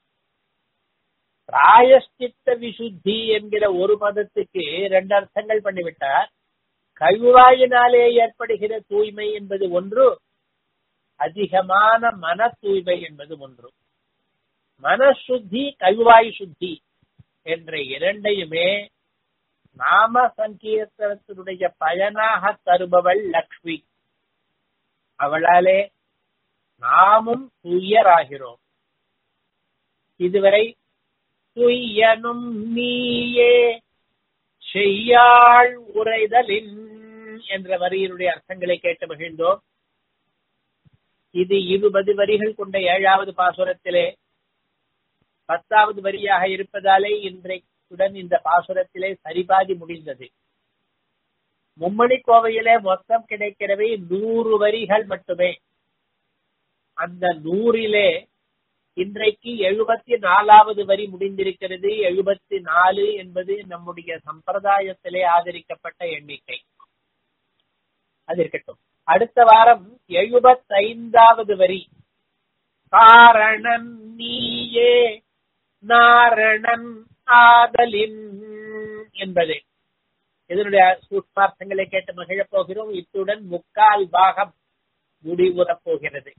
பிராயஷ்சித்த விசுத்தி என்கிற ஒரு பதத்துக்கு ரெண்டு அர்த்தங்கள் பண்ணிவிட்டார் கழுவாயினாலே ஏற்படுகிற தூய்மை என்பது ஒன்று அதிகமான மன தூய்மை என்பது ஒன்று மனசுத்தி கழுவாய் சுத்தி என்ற இரண்டையுமே நாம சங்கீர்த்தனத்தினுடைய பயனாக தருபவள் லக்ஷ்மி அவளாலே நாமும் தூயராகிறோம் இதுவரை துய்யனும் நீயே செய்யாள் உரைதலின் என்ற வரியினுடைய அர்த்தங்களை கேட்டு மகிழ்ந்தோம் இது இருபது வரிகள் கொண்ட ஏழாவது பாசுரத்திலே பத்தாவது வரியாக இருப்பதாலே இன்றைக்குடன் இந்த பாசுரத்திலே சரிபாதி முடிந்தது மும்மணி கோவையிலே மொத்தம் கிடைக்கிறவை நூறு வரிகள் மட்டுமே அந்த நூறிலே இன்றைக்கு எழுபத்தி நாலாவது வரி முடிந்திருக்கிறது எழுபத்தி நாலு என்பது நம்முடைய சம்பிரதாயத்திலே ஆதரிக்கப்பட்ட எண்ணிக்கை அது இருக்கட்டும் அடுத்த வாரம் எழுபத்தைந்தாவது வரி காரணன் நீயே நாரணன் ஆதலின் என்பது இதனுடைய சூட்சார்த்தங்களை கேட்டு மகிழப் போகிறோம் இத்துடன் முக்கால் பாகம் முடிவுறப் போகிறது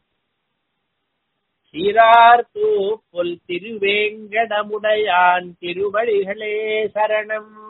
சீரார்த்தூ பொல் திருவேங்கடமுடையான் திருவழிகளே சரணம்